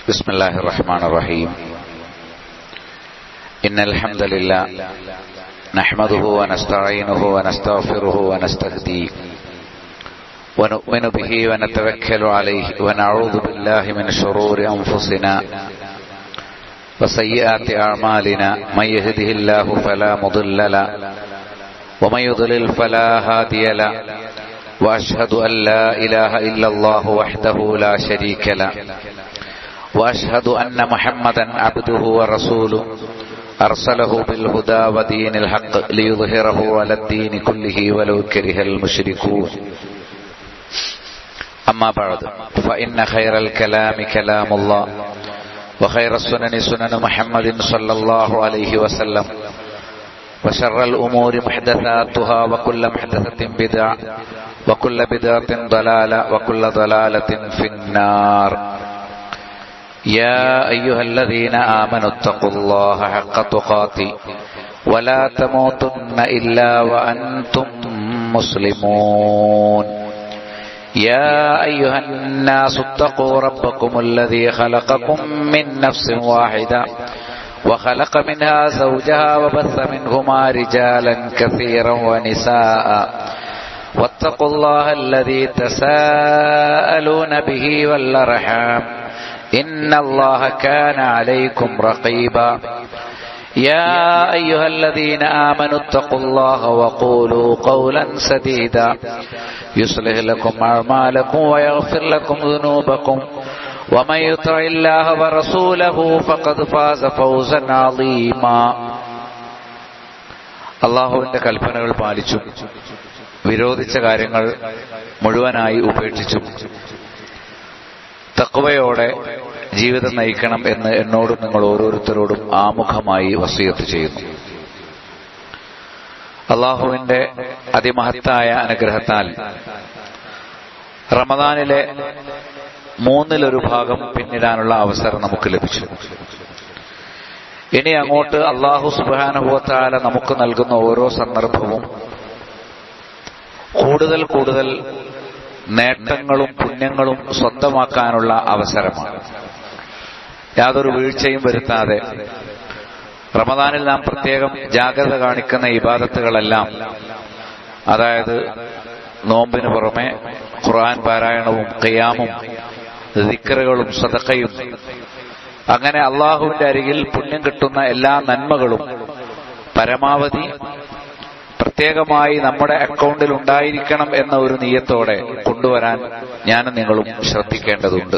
بسم الله الرحمن الرحيم إن الحمد لله نحمده ونستعينه ونستغفره ونستهديه ونؤمن به ونتوكل عليه ونعوذ بالله من شرور أنفسنا وسيئات أعمالنا من يهده الله فلا مضل له ومن يضلل فلا هادي له وأشهد أن لا إله إلا الله وحده لا شريك له وأشهد أن محمدا عبده ورسوله أرسله بالهدى ودين الحق ليظهره على الدين كله ولو كره المشركون أما بعد فإن خير الكلام كلام الله وخير السنن سنن محمد صلى الله عليه وسلم وشر الأمور محدثاتها وكل محدثة بدع وكل بدعة ضلالة وكل ضلالة في النار يا أيها الذين آمنوا اتقوا الله حق تقاته ولا تموتن إلا وأنتم مسلمون يا أيها الناس اتقوا ربكم الذي خلقكم من نفس واحدة وخلق منها زوجها وبث منهما رجالا كثيرا ونساء واتقوا الله الذي تساءلون به والأرحام إن الله كان عليكم رقيبا يا أيها الذين آمنوا اتقوا الله وقولوا قولا سديدا يصلح لكم أعمالكم ويغفر لكم ذنوبكم ومن يطع الله ورسوله فقد فاز فوزا عظيما അള്ളാഹുവിന്റെ കൽപ്പനകൾ പാലിച്ചും വിരോധിച്ച കാര്യങ്ങൾ മുഴുവനായി ഉപേക്ഷിച്ചും തക്കുവയോടെ ജീവിതം നയിക്കണം എന്ന് എന്നോടും നിങ്ങൾ ഓരോരുത്തരോടും ആമുഖമായി വസീയത്ത് ചെയ്യുന്നു അള്ളാഹുവിന്റെ അതിമഹത്തായ അനുഗ്രഹത്താൽ റമദാനിലെ മൂന്നിലൊരു ഭാഗം പിന്നിടാനുള്ള അവസരം നമുക്ക് ലഭിച്ചു ഇനി അങ്ങോട്ട് അള്ളാഹു സുബാനുഭവത്താല നമുക്ക് നൽകുന്ന ഓരോ സന്ദർഭവും കൂടുതൽ കൂടുതൽ നേട്ടങ്ങളും പുണ്യങ്ങളും സ്വന്തമാക്കാനുള്ള അവസരമാണ് യാതൊരു വീഴ്ചയും വരുത്താതെ റമദാനിൽ നാം പ്രത്യേകം ജാഗ്രത കാണിക്കുന്ന ഇബാദത്തുകളെല്ലാം അതായത് നോമ്പിന് പുറമെ ഖുർആൻ പാരായണവും ഖിയാമും ദിക്കറുകളും സദക്കയും അങ്ങനെ അള്ളാഹുവിന്റെ അരികിൽ പുണ്യം കിട്ടുന്ന എല്ലാ നന്മകളും പരമാവധി പ്രത്യേകമായി നമ്മുടെ അക്കൗണ്ടിൽ ഉണ്ടായിരിക്കണം എന്ന ഒരു നീയത്തോടെ കൊണ്ടുവരാൻ ഞാനും നിങ്ങളും ശ്രദ്ധിക്കേണ്ടതുണ്ട്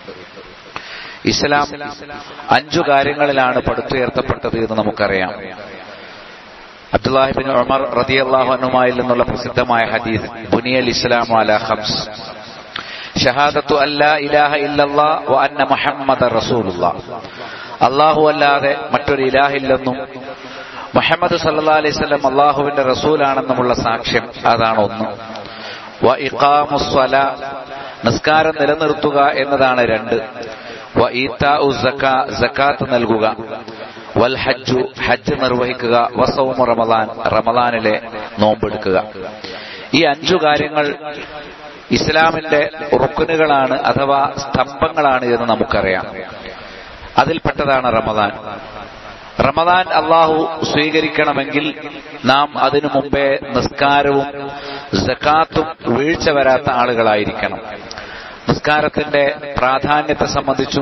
ഇസ്ലാം അഞ്ചു കാര്യങ്ങളിലാണ് പടുത്തുയർത്തപ്പെട്ടത് എന്ന് നമുക്കറിയാം അബ്ദുല്ലാഹിബിൻ ഉമർ റതിയല്ലാഹു അനുമായിൽ നിന്നുള്ള പ്രസിദ്ധമായ ഹദീസ് ബുനിയൽ ഇസ്ലാം അല ഹംസ് ഷഹാദത്തു അല്ലാ ഇലാഹ ഇല്ലല്ലാ വ അന്ന മുഹമ്മദ റസൂലുള്ള അള്ളാഹു അല്ലാതെ മറ്റൊരു ഇലാഹില്ലെന്നും മുഹമ്മദ് സല്ലാ അലൈവല്ലം അള്ളാഹുവിന്റെ റസൂലാണെന്നുമുള്ള സാക്ഷ്യം അതാണ് ഒന്ന് വ ഇഖാമുസ്വല നിസ്കാരം നിലനിർത്തുക എന്നതാണ് രണ്ട് വ ഈത്താ സക്കാത്ത് നൽകുക വൽ ഹജ്ജു ഹജ്ജ് നിർവഹിക്കുക വസവും റമദാൻ റമദാനിലെ നോമ്പെടുക്കുക ഈ അഞ്ചു കാര്യങ്ങൾ ഇസ്ലാമിന്റെ റുക്കുനുകളാണ് അഥവാ സ്തംഭങ്ങളാണ് എന്ന് നമുക്കറിയാം അതിൽപ്പെട്ടതാണ് റമദാൻ റമദാൻ അള്ളാഹു സ്വീകരിക്കണമെങ്കിൽ നാം അതിനു മുമ്പേ നിസ്കാരവും ജക്കാത്തും വീഴ്ച വരാത്ത ആളുകളായിരിക്കണം നിസ്കാരത്തിന്റെ പ്രാധാന്യത്തെ സംബന്ധിച്ചും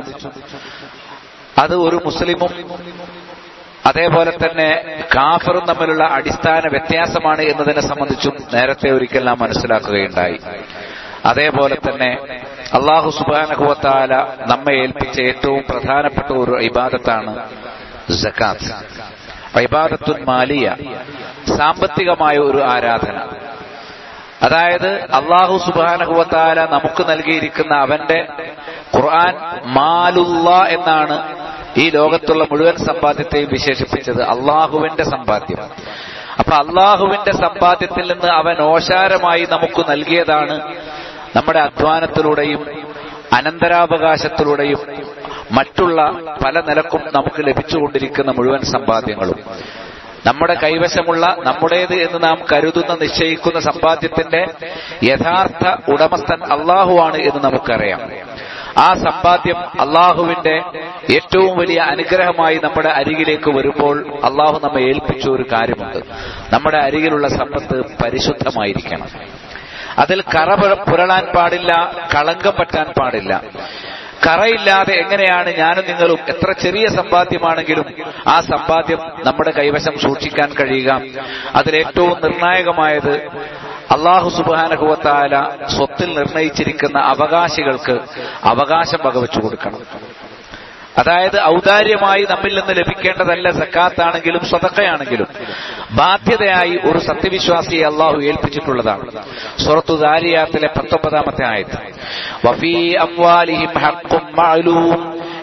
അത് ഒരു മുസ്ലിമും അതേപോലെ തന്നെ കാഫറും തമ്മിലുള്ള അടിസ്ഥാന വ്യത്യാസമാണ് എന്നതിനെ സംബന്ധിച്ചും നേരത്തെ ഒരിക്കൽ നാം മനസ്സിലാക്കുകയുണ്ടായി അതേപോലെ തന്നെ അള്ളാഹു സുബാനഹുവത്താല നമ്മെ ഏൽപ്പിച്ച ഏറ്റവും പ്രധാനപ്പെട്ട ഒരു ഇബാദത്താണ് ജക്കാത്ത് ഇബാദത്തുൻ മാലിയ സാമ്പത്തികമായ ഒരു ആരാധന അതായത് അള്ളാഹു സുബാനഹുവത്താല നമുക്ക് നൽകിയിരിക്കുന്ന അവന്റെ ഖുർആൻ മാലുള്ള എന്നാണ് ഈ ലോകത്തുള്ള മുഴുവൻ സമ്പാദ്യത്തെയും വിശേഷിപ്പിച്ചത് അള്ളാഹുവിന്റെ സമ്പാദ്യം അപ്പൊ അള്ളാഹുവിന്റെ സമ്പാദ്യത്തിൽ നിന്ന് അവൻ ഓശാരമായി നമുക്ക് നൽകിയതാണ് നമ്മുടെ അധ്വാനത്തിലൂടെയും അനന്തരാവകാശത്തിലൂടെയും മറ്റുള്ള പല നിലക്കും നമുക്ക് ലഭിച്ചുകൊണ്ടിരിക്കുന്ന മുഴുവൻ സമ്പാദ്യങ്ങളും നമ്മുടെ കൈവശമുള്ള നമ്മുടേത് എന്ന് നാം കരുതുന്ന നിശ്ചയിക്കുന്ന സമ്പാദ്യത്തിന്റെ യഥാർത്ഥ ഉടമസ്ഥൻ അള്ളാഹുവാണ് എന്ന് നമുക്കറിയാം ആ സമ്പാദ്യം അള്ളാഹുവിന്റെ ഏറ്റവും വലിയ അനുഗ്രഹമായി നമ്മുടെ അരികിലേക്ക് വരുമ്പോൾ അള്ളാഹു നമ്മെ ഏൽപ്പിച്ച ഒരു കാര്യമുണ്ട് നമ്മുടെ അരികിലുള്ള സമ്പത്ത് പരിശുദ്ധമായിരിക്കണം അതിൽ കറ പുര- പുരളാൻ പാടില്ല കളങ്കം പറ്റാൻ പാടില്ല കറയില്ലാതെ എങ്ങനെയാണ് ഞാനും നിങ്ങളും എത്ര ചെറിയ സമ്പാദ്യമാണെങ്കിലും ആ സമ്പാദ്യം നമ്മുടെ കൈവശം സൂക്ഷിക്കാൻ കഴിയുക അതിലേറ്റവും നിർണായകമായത് അള്ളാഹു സുബാനഹുവത്താല സ്വത്തിൽ നിർണയിച്ചിരിക്കുന്ന അവകാശികൾക്ക് അവകാശം വകവെച്ചു കൊടുക്കണം അതായത് ഔദാര്യമായി നമ്മിൽ നിന്ന് ലഭിക്കേണ്ടതല്ല സക്കാത്താണെങ്കിലും സ്വതക്കയാണെങ്കിലും ബാധ്യതയായി ഒരു സത്യവിശ്വാസിയെ അള്ളാഹു ഏൽപ്പിച്ചിട്ടുള്ളതാണ് സുറത്തു ദാരിയാത്തിലെ പത്തൊമ്പതാമത്തെ ആയത് വഫീ അംവാലിഹിം ഹഖ്ഖും മഅലൂം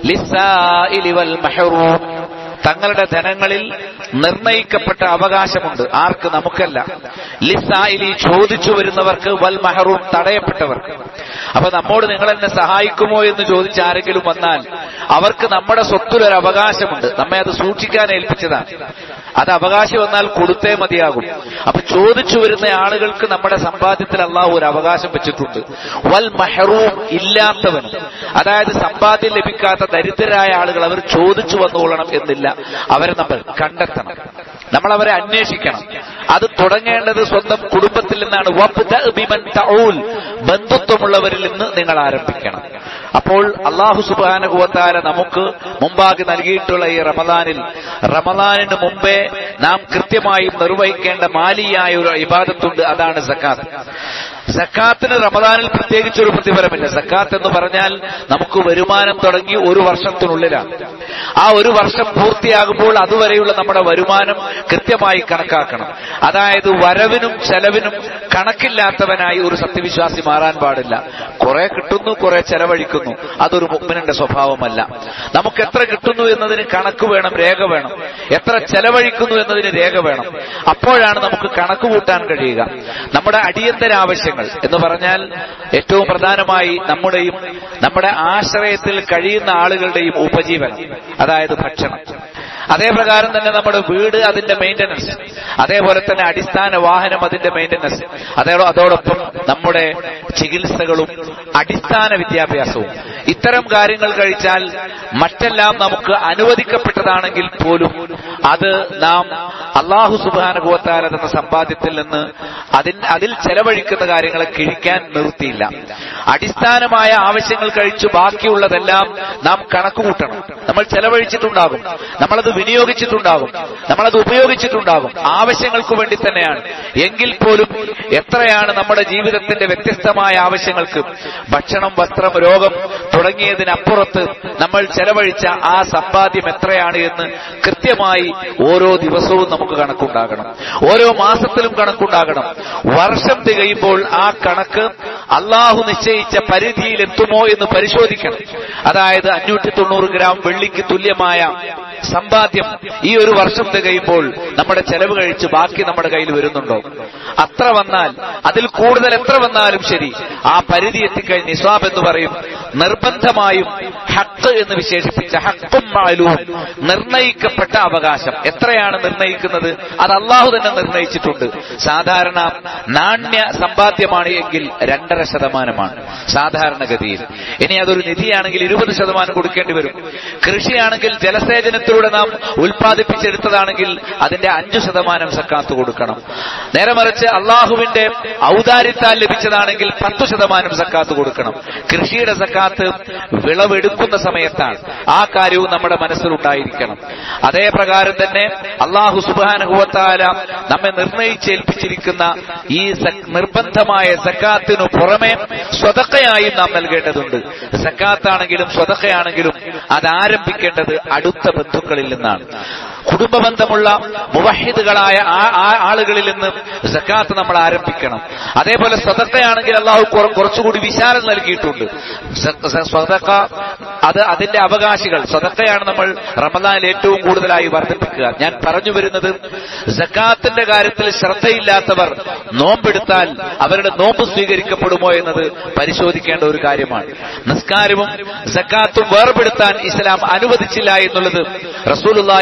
ലിസ്സാഇലി വൽ മഹ്റൂം തങ്ങളുടെ ധനങ്ങളിൽ നിർണയിക്കപ്പെട്ട അവകാശമുണ്ട് ആർക്ക് നമുക്കല്ല ലിസായിലി ചോദിച്ചു വരുന്നവർക്ക് വൽ മഹറൂം തടയപ്പെട്ടവർക്ക് അപ്പൊ നമ്മോട് നിങ്ങൾ എന്നെ സഹായിക്കുമോ എന്ന് ചോദിച്ച് ആരെങ്കിലും വന്നാൽ അവർക്ക് നമ്മുടെ സ്വത്തിലൊരു അവകാശമുണ്ട് നമ്മെ അത് സൂക്ഷിക്കാൻ ഏൽപ്പിച്ചതാണ് അത് അവകാശം വന്നാൽ കൊടുത്തേ മതിയാകും അപ്പൊ ചോദിച്ചു വരുന്ന ആളുകൾക്ക് നമ്മുടെ സമ്പാദ്യത്തിൽ അള്ളാഹു ഒരു അവകാശം വെച്ചിട്ടുണ്ട് വൽ മഹറൂം ഇല്ലാത്തവൻ അതായത് സമ്പാദ്യം ലഭിക്കാത്ത ദരിദ്രരായ ആളുകൾ അവർ ചോദിച്ചു വന്നുകൊള്ളണം എന്നില്ല അവരെ നമ്മൾ കണ്ടെത്തണം നമ്മൾ അവരെ അന്വേഷിക്കണം അത് തുടങ്ങേണ്ടത് സ്വന്തം കുടുംബത്തിൽ നിന്നാണ് വബ്ദഅ ബിമൻ തഊൽ ബന്ധുത്വമുള്ളവരിൽ നിന്ന് നിങ്ങൾ ആരംഭിക്കണം അപ്പോൾ അള്ളാഹു സുബാനുഭവത്താല നമുക്ക് മുമ്പാകെ നൽകിയിട്ടുള്ള ഈ റമദാനിൽ റമദാനിന് മുമ്പേ നാം കൃത്യമായും നിർവഹിക്കേണ്ട മാലിയായ ഒരു ഇബാദത്തുണ്ട് അതാണ് സക്കാത്ത് സക്കാത്തിന് റമദാനിൽ പ്രത്യേകിച്ച് ഒരു പ്രതിഫലമില്ല സക്കാത്ത് എന്ന് പറഞ്ഞാൽ നമുക്ക് വരുമാനം തുടങ്ങി ഒരു വർഷത്തിനുള്ളിലാണ് ആ ഒരു വർഷം പൂർത്തിയാകുമ്പോൾ അതുവരെയുള്ള നമ്മുടെ വരുമാനം കൃത്യമായി കണക്കാക്കണം അതായത് വരവിനും ചെലവിനും കണക്കില്ലാത്തവനായി ഒരു സത്യവിശ്വാസി മാറാൻ പാടില്ല കുറെ കിട്ടുന്നു കുറെ ചെലവഴിക്കുന്നു അതൊരു മുഗ്മിനിന്റെ സ്വഭാവമല്ല നമുക്ക് എത്ര കിട്ടുന്നു എന്നതിന് കണക്ക് വേണം രേഖ വേണം എത്ര ചെലവഴിക്കുന്നു എന്നതിന് രേഖ വേണം അപ്പോഴാണ് നമുക്ക് കണക്ക് കൂട്ടാൻ കഴിയുക നമ്മുടെ അടിയന്തര ആവശ്യങ്ങൾ എന്ന് പറഞ്ഞാൽ ഏറ്റവും പ്രധാനമായി നമ്മുടെയും നമ്മുടെ ആശ്രയത്തിൽ കഴിയുന്ന ആളുകളുടെയും ഉപജീവനം അതായത് ഭക്ഷണം അതേ പ്രകാരം തന്നെ നമ്മുടെ വീട് അതിന്റെ മെയിന്റനൻസ് അതേപോലെ തന്നെ അടിസ്ഥാന വാഹനം അതിന്റെ മെയിന്റനൻസ് അതേ അതോടൊപ്പം നമ്മുടെ ചികിത്സകളും അടിസ്ഥാന വിദ്യാഭ്യാസവും ഇത്തരം കാര്യങ്ങൾ കഴിച്ചാൽ മറ്റെല്ലാം നമുക്ക് അനുവദിക്കപ്പെട്ടതാണെങ്കിൽ പോലും അത് നാം അള്ളാഹു സുബാനുഭവത്താല എന്ന സമ്പാദ്യത്തിൽ നിന്ന് അതിൽ അതിൽ ചെലവഴിക്കുന്ന കാര്യങ്ങളെ കിഴിക്കാൻ നിർത്തിയില്ല അടിസ്ഥാനമായ ആവശ്യങ്ങൾ കഴിച്ചു ബാക്കിയുള്ളതെല്ലാം നാം കണക്കുകൂട്ടണം നമ്മൾ ചെലവഴിച്ചിട്ടുണ്ടാകും നമ്മളത് വിനിയോഗിച്ചിട്ടുണ്ടാകും നമ്മളത് ഉപയോഗിച്ചിട്ടുണ്ടാകും ആവശ്യങ്ങൾക്ക് വേണ്ടി തന്നെയാണ് എങ്കിൽ പോലും എത്രയാണ് നമ്മുടെ ജീവിതത്തിന്റെ വ്യത്യസ്തമായ ആവശ്യങ്ങൾക്ക് ഭക്ഷണം വസ്ത്രം രോഗം തുടങ്ങിയതിനപ്പുറത്ത് നമ്മൾ ചെലവഴിച്ച ആ സമ്പാദ്യം എത്രയാണ് എന്ന് കൃത്യമായി ഓരോ ദിവസവും നമുക്ക് കണക്കുണ്ടാകണം ഓരോ മാസത്തിലും കണക്കുണ്ടാകണം വർഷം തികയുമ്പോൾ ആ കണക്ക് അള്ളാഹു നിശ്ചയിച്ച പരിധിയിൽ എത്തുമോ എന്ന് പരിശോധിക്കണം അതായത് അഞ്ഞൂറ്റി തൊണ്ണൂറ് ഗ്രാം വെള്ളിക്ക് തുല്യമായ സമ്പാദ്യം ഈ ഒരു വർഷം തികയുമ്പോൾ നമ്മുടെ ചെലവ് കഴിച്ച് ബാക്കി നമ്മുടെ കയ്യിൽ വരുന്നുണ്ടോ അത്ര വന്നാൽ അതിൽ കൂടുതൽ എത്ര വന്നാലും ശരി ആ പരിധി എത്തിക്കഴിഞ്ഞ് നിസ്വാബ് എന്ന് പറയും നിർബന്ധമായും ഹക്ക് എന്ന് വിശേഷിപ്പിച്ച ഹക്കും മാലൂം നിർണയിക്കപ്പെട്ട അവകാശം എത്രയാണ് നിർണയിക്കുന്നത് അത് അള്ളാഹു തന്നെ നിർണയിച്ചിട്ടുണ്ട് സാധാരണ നാണ്യ സമ്പാദ്യമാണ് എങ്കിൽ രണ്ടര ശതമാനമാണ് സാധാരണഗതിയിൽ ഇനി അതൊരു നിധിയാണെങ്കിൽ ഇരുപത് ശതമാനം കൊടുക്കേണ്ടി വരും കൃഷിയാണെങ്കിൽ ജലസേചനത്തിലൂടെ നാം ഉൽപ്പാദിപ്പിച്ചെടുത്തതാണെങ്കിൽ അതിന്റെ അഞ്ചു ശതമാനം സക്കാത്ത് കൊടുക്കണം നേരെ മറിച്ച് അള്ളാഹുവിന്റെ ഔദാര്യത്താൽ ലഭിച്ചതാണെങ്കിൽ പത്തു ശതമാനം സക്കാത്ത് കൊടുക്കണം കൃഷിയുടെ സക്കാത്ത് വിളവെടുക്കുന്ന സമയത്താണ് ആ കാര്യവും നമ്മുടെ മനസ്സിലുണ്ടായിരിക്കണം അതേ പ്രകാരം തന്നെ അള്ളാഹു സുബാനുഭവത്താല നമ്മെ നിർണയിച്ചേൽപ്പിച്ചിരിക്കുന്ന ഈ സ- നിർബന്ധമായ സക്കാത്തിനു പുറമെ സ്വതക്കയായും നാം നൽകേണ്ടതുണ്ട് സക്കാത്താണെങ്കിലും സ്വതക്കയാണെങ്കിലും അത് ആരംഭിക്കേണ്ടത് അടുത്ത ബന്ധുക്കളിൽ നിന്നാണ് കുടുംബ ബന്ധമുള്ള മുവഹിദുകളായ ആ- ആ ആളുകളിൽ നിന്ന് സക്കാത്ത് നമ്മൾ ആരംഭിക്കണം അതേപോലെ സ്വതക്കയാണെങ്കിൽ അള്ളാഹു കുറ- കുറച്ചുകൂടി വിശാലം നൽകിയിട്ടുണ്ട് സ- സ- സ്വതക്ക അത് അതിന്റെ അവകാശികൾ സ്വതക്കയാണ് നമ്മൾ റമദാനിൽ ഏറ്റവും കൂടുതലായി വർദ്ധിപ്പിക്കുക ഞാൻ പറഞ്ഞു വരുന്നത് സക്കാത്തിന്റെ കാര്യത്തിൽ ശ്രദ്ധയില്ലാത്തവർ നോമ്പെടുത്താൽ അവരുടെ നോമ്പ് സ്വീകരിക്കപ്പെടുമോ എന്നത് പരിശോധിക്കേണ്ട ഒരു കാര്യമാണ് നിസ്കാരവും സക്കാത്തും വേർപെടുത്താൻ ഇസ്ലാം അനുവദിച്ചില്ല എന്നുള്ളത് റസൂലുള്ളാഹി സ്വല്ലല്ലാഹു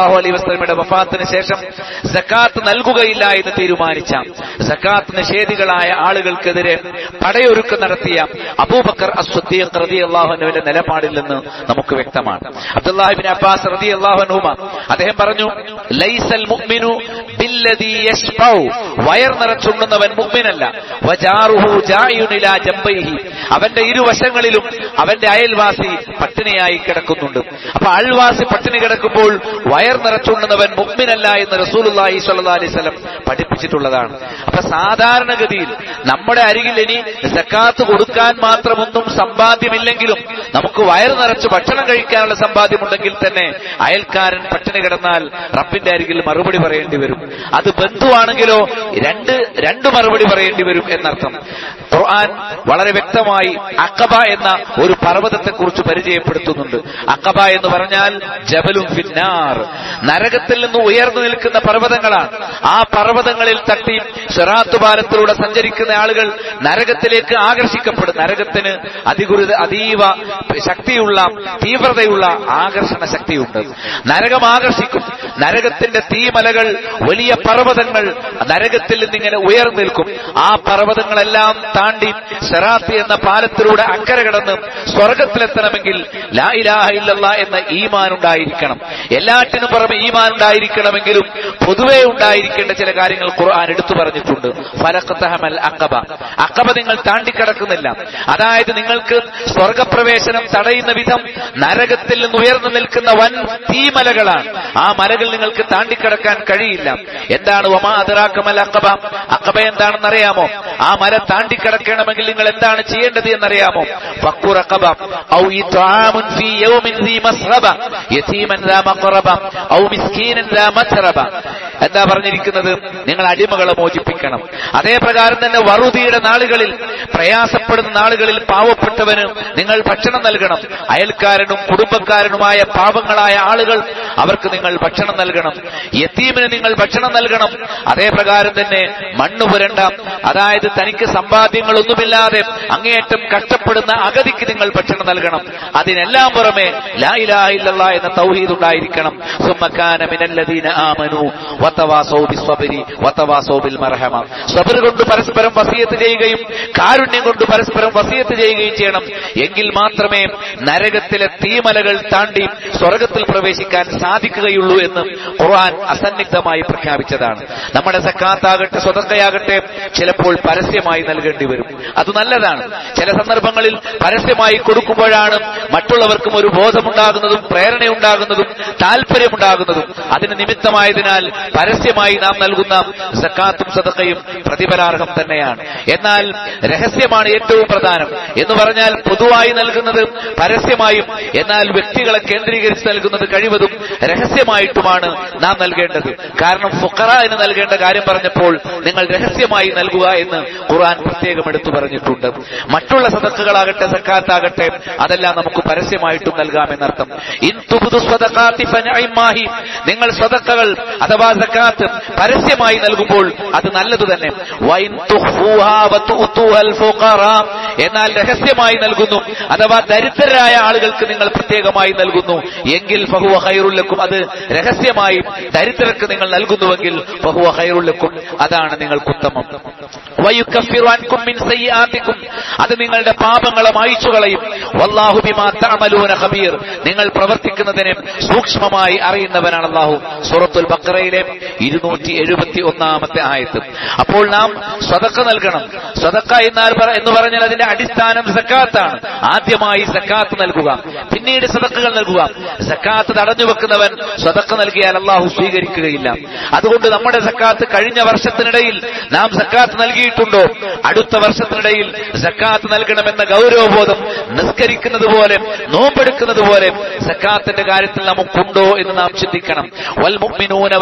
സല്ലല്ലാഹു അലൈഹി വസല്ലമയുടെ വഫാത്തിന് ശേഷം സക്കാത്ത് നൽകുകയില്ല എന്ന് തീരുമാനിച്ച സക്കാത്ത് നിഷേധികളായ ആളുകൾക്കെതിരെ പടയൊരുക്കം നടത്തിയ അബൂബക്കർ അസ്വദ്ദീഖ് റളിയല്ലാഹു അൻഹുവിന്റെ നിലപാടിൽ നിന്ന് നമുക്ക് വ്യക്തമാണ് അബ്ദുല്ലാഹിബിൻ അബ്ബാസ് റളിയല്ലാഹു അൻഹുമ അദ്ദേഹം പറഞ്ഞു ലൈസൽ മുഅ്മിനു ബില്ലദീ യശ്ബൗ വയർ നിറച്ചുണ്ണുന്നവൻ മുഅ്മിനല്ല വജാറുഹു ജായിഉൻ ഇലാ ജംബൈഹി അവന്റെ ഇരുവശങ്ങളിലും അവന്റെ അയൽവാസി പട്ടിണിയായി കിടക്കുന്നുണ്ട് അപ്പൊ അയൽവാസി പട്ടിണി കിടക്കുമ്പോൾ വയർ നിറച്ചുണ്ണുന്നവൻ മുഅ്മിനല്ല എന്ന് റസൂലുള്ളാഹി സ്വല്ലല്ലാഹി അലൈഹി വസല്ലം പഠിപ്പിച്ചിട്ടുള്ളതാണ് അപ്പൊ സാധാരണഗതിയിൽ നമ്മുടെ അരികിൽ ഇനി സക്കാത്ത് കൊടുക്കാൻ മാത്രമൊന്നും സമ്പാദ്യമില്ലെങ്കിലും നമുക്ക് വയർ നിറച്ച് ഭക്ഷണം കഴിക്കാനുള്ള സമ്പാദ്യമുണ്ടെങ്കിൽ തന്നെ അയൽക്കാരൻ പട്ടിണി കിടന്നാൽ റബ്ബിന്റെ അരികിൽ മറുപടി പറയേണ്ടി വരും അത് ബന്ധുവാണെങ്കിലോ രണ്ട് രണ്ട് മറുപടി പറയേണ്ടി വരും എന്നർത്ഥം ഖുർആൻ വളരെ വ്യക്തമായി അക്കബ എന്ന ഒരു പർവ്വതത്തെ കുറിച്ച് പരിചയപ്പെടുത്തുന്നുണ്ട് അക്കബ എന്ന് പറഞ്ഞാൽ ജബലും ഫിന്നാർ നരകത്തിൽ നിന്ന് ഉയർന്നു നിൽക്കുന്ന പർവ്വതങ്ങളാണ് ആ പർവ്വതങ്ങളിൽ തട്ടി സിറാത്ത് പാലത്തിലൂടെ സഞ്ചരിക്കുന്ന ആളുകൾ നരകത്തിലേക്ക് ആകർഷിക്കപ്പെടും നരകത്തിന് അതിഗുരുത അതീവ ശക്തിയുള്ള തീവ്രതയുള്ള ആകർഷണ ശക്തിയുണ്ട് നരകം ആകർഷിക്കും നരകത്തിന്റെ തീമലകൾ വലിയ പർവ്വതങ്ങൾ നരകത്തിൽ നിന്നിങ്ങനെ ഉയർന്നു നിൽക്കും ആ പർവ്വതങ്ങളെല്ലാം താണ്ടി സെറാത്തി എന്ന പാലത്തിലൂടെ അക്കരെ കടന്ന് സ്വർഗത്തിലെത്തണമെങ്കിൽ ലാ ഇലാഹ ഇല്ലല്ലാ എന്ന ഈമാൻ ഉണ്ടായിരിക്കണം എല്ലാറ്റിനും പുറമെ ഈമാൻ ഉണ്ടായിരിക്കണമെങ്കിലും പൊതുവെ ഉണ്ടായിരിക്കേണ്ട ചില കാര്യങ്ങൾ ഖുർആൻ എടുത്തു പറഞ്ഞിട്ടുണ്ട് ഫലഖത്തഹമൽ അക്കബ അക്കബ നിങ്ങൾ താണ്ടിക്കടക്കുന്നില്ല അതായത് നിങ്ങൾക്ക് സ്വർഗപ്രവേശനം തടയുന്ന വിധം നരകത്തിൽ നിന്ന് ഉയർന്നു നിൽക്കുന്ന വൻ തീമലകളാണ് ആ മലകൾ നിങ്ങൾക്ക് താണ്ടിക്കടക്കാൻ കഴിയില്ല എന്താണ് ഒമാ അതിറാക്കമൽ അക്കബ അക്കബ എന്താണെന്ന് അറിയാമോ ആ മല താണ്ടിക്കടക്കണമെങ്കിൽ നിങ്ങൾ എന്താണ് ചെയ്യേണ്ടത് എന്നറിയാമോ ഫക്കുർ അക്കബ ഔ ഇത്ആമുൻ ഫീ യൗമിൻ ദീ മസ്റബ യതീമൻ ദാ മഖറബ ഔ മിസ്കീനൻ ദാ മസ്റബ എന്താ പറഞ്ഞിരിക്കുന്നത് നിങ്ങൾ അടിമകളെ മോചിപ്പിക്കണം അതേ പ്രകാരം തന്നെ വറുതിയുടെ നാളുകളിൽ പ്രയാസപ്പെടുന്ന നാളുകളിൽ പാവപ്പെട്ടവന് നിങ്ങൾ ഭക്ഷണം നൽകണം അയൽക്കാരനും കുടുംബക്കാരനുമായ പാവങ്ങളായ ആളുകൾ അവർക്ക് നിങ്ങൾ ഭക്ഷണം നൽകണം യത്തീമിന് നിങ്ങൾ ഭക്ഷണം നൽകണം അതേ പ്രകാരം തന്നെ മണ്ണ് പുരണ്ട അതായത് തനിക്ക് സമ്പാദ്യങ്ങളൊന്നുമില്ലാതെ അങ്ങേയറ്റം കഷ്ടപ്പെടുന്ന അഗതിക്ക് നിങ്ങൾ ഭക്ഷണം നൽകണം അതിനെല്ലാം പുറമെ ലാ ഇലാഹ ഇല്ലല്ലാ എന്ന തൗഹീദ് ഉണ്ടായിരിക്കണം സുമ്മക്കാന മിനല്ലദീന ആമനു വതവാസൗ ബിസ്വബരി വതവാസൗ ബിൽ മർഹമ സബർ കൊണ്ട് പരസ്പരം വസിയത്ത് ചെയ്യുകയും കാരുണ്യം കൊണ്ട് പരസ്പരം വസിയത്ത് ചെയ്യുകയും ചെയ്യണം എങ്കിൽ മാത്രമേ നരകത്തിലെ തീമലകൾ താണ്ടി സ്വർഗത്തിൽ പ്രവേശിക്കാൻ സാധിക്കുകയുള്ളൂ എന്ന് ഖുർആൻ അസന്നിഗ്ധമായി പ്രഖ്യാപിച്ചതാണ് നമ്മുടെ സക്കാത്താകട്ടെ സ്വതന്ത്രയാകട്ടെ ചിലപ്പോൾ പരസ്യമായി നൽകേണ്ടി വരും അത് നല്ലതാണ് ചില സന്ദർഭങ്ങളിൽ പരസ്യമായി കൊടുക്കുമ്പോഴാണ് മറ്റുള്ളവർക്കും ഒരു ബോധമുണ്ടാകുന്നതും പ്രേരണയുണ്ടാകുന്നതും താല്പര്യമുണ്ടാകുന്നതും അതിന് നിമിത്തമായതിനാൽ പരസ്യമായി നാം നൽകുന്ന സക്കാത്തും സദക്കയും പ്രതിഫലാർഹം തന്നെയാണ് എന്നാൽ രഹസ്യമാണ് ഏറ്റവും പ്രധാനം എന്ന് പറഞ്ഞാൽ പൊതുവായി നൽകുന്നത് പരസ്യമായും എന്നാൽ വ്യക്തികളെ കേന്ദ്രീകരിച്ച് നൽകുന്നത് കഴിവതും രഹസ്യമായിട്ടുമാണ് നാം നൽകേണ്ടത് കാരണം ഫുക്കറന് നൽകേണ്ട കാര്യം പറഞ്ഞപ്പോൾ നിങ്ങൾ രഹസ്യമായി നൽകുക എന്ന് ഖുർആൻ പ്രത്യേകം എടുത്തു പറഞ്ഞിട്ടുണ്ട് മറ്റുള്ള സദക്കുകളാകട്ടെ സക്കാത്താകട്ടെ അതെല്ലാം നമുക്ക് പരസ്യമായിട്ടും നൽകാമെന്നർത്ഥം ഇൻ തുബ്ദു സ്വദഖാത്തി ഫനഇമാഹി നിങ്ങൾ സ്വതക്കകൾ അഥവാ സക്കാത്ത് പരസ്യമായി നൽകുമ്പോൾ അത് നല്ലത് തന്നെ വൈൻ തുഖ്ഫൂഹാ വതുഅത്തുഹൽ ഫുഖറാ എന്നാൽ രഹസ്യമായി നൽകുന്നു അഥവാ ദരിദ്രരായ ആളുകൾക്ക് നിങ്ങൾ പ്രത്യേകമായി നൽകുന്നു എങ്കിൽ ഫഹുവ ഖൈറുല്ലക്കും അത് രഹസ്യമായി ദരിദ്രർക്ക് നിങ്ങൾ നൽകുന്നുവെങ്കിൽ ഫഹുവ ഖൈറുല്ലക്കും അതാണ് നിങ്ങൾക്ക് ഉത്തമം വയുക്കഫിറു അൻകും മിൻ സയ്യിആതിക്കും അത് നിങ്ങളുടെ പാപങ്ങളെ മായ്ച്ചു കളയും വല്ലാഹു ബിമാ തഅമലൂന ഖബീർ നിങ്ങൾ പ്രവർത്തിക്കുന്നതിനെ സൂക്ഷ്മമായി അറിയുന്നവനാണ് അല്ലാഹു സൂറത്തുൽ ബഖറയിലെ ഇരുന്നൂറ്റി എഴുപത്തി ഒന്നാമത്തെ ആയത്ത് അപ്പോൾ നാം സ്വതക്ക നൽകണം സ്വതക്ക എന്നാൽ പറ- എന്ന് പറഞ്ഞാൽ അതിന്റെ അടിസ്ഥാനം സക്കാത്താണ് ആദ്യമായി സക്കാത്ത് നൽകുക പിന്നീട് സദക്കകൾ നൽകുക സക്കാത്ത് തടഞ്ഞു വെക്കുന്നവൻ സ്വതക്ക നൽകിയാൽ അള്ളാഹു സ്വീകരിക്കുകയില്ല അതുകൊണ്ട് നമ്മുടെ സക്കാത്ത് കഴിഞ്ഞ വർഷത്തിനിടയിൽ നാം സക്കാത്ത് നൽകിയിട്ടുണ്ടോ അടുത്ത വർഷത്തിനിടയിൽ സക്കാത്ത് നൽകണമെന്ന ഗൗരവബോധം നിസ്കരിക്കുന്നത് പോലെ നോമ്പെടുക്കുന്നത് പോലെ സക്കാത്തിന്റെ കാര്യത്തിൽ നമുക്കുണ്ടോ എന്ന് നാം ചിന്തിക്കണം വൽ മുഅ്മിനൂന വൽ മുഅ്മിനാത്ത്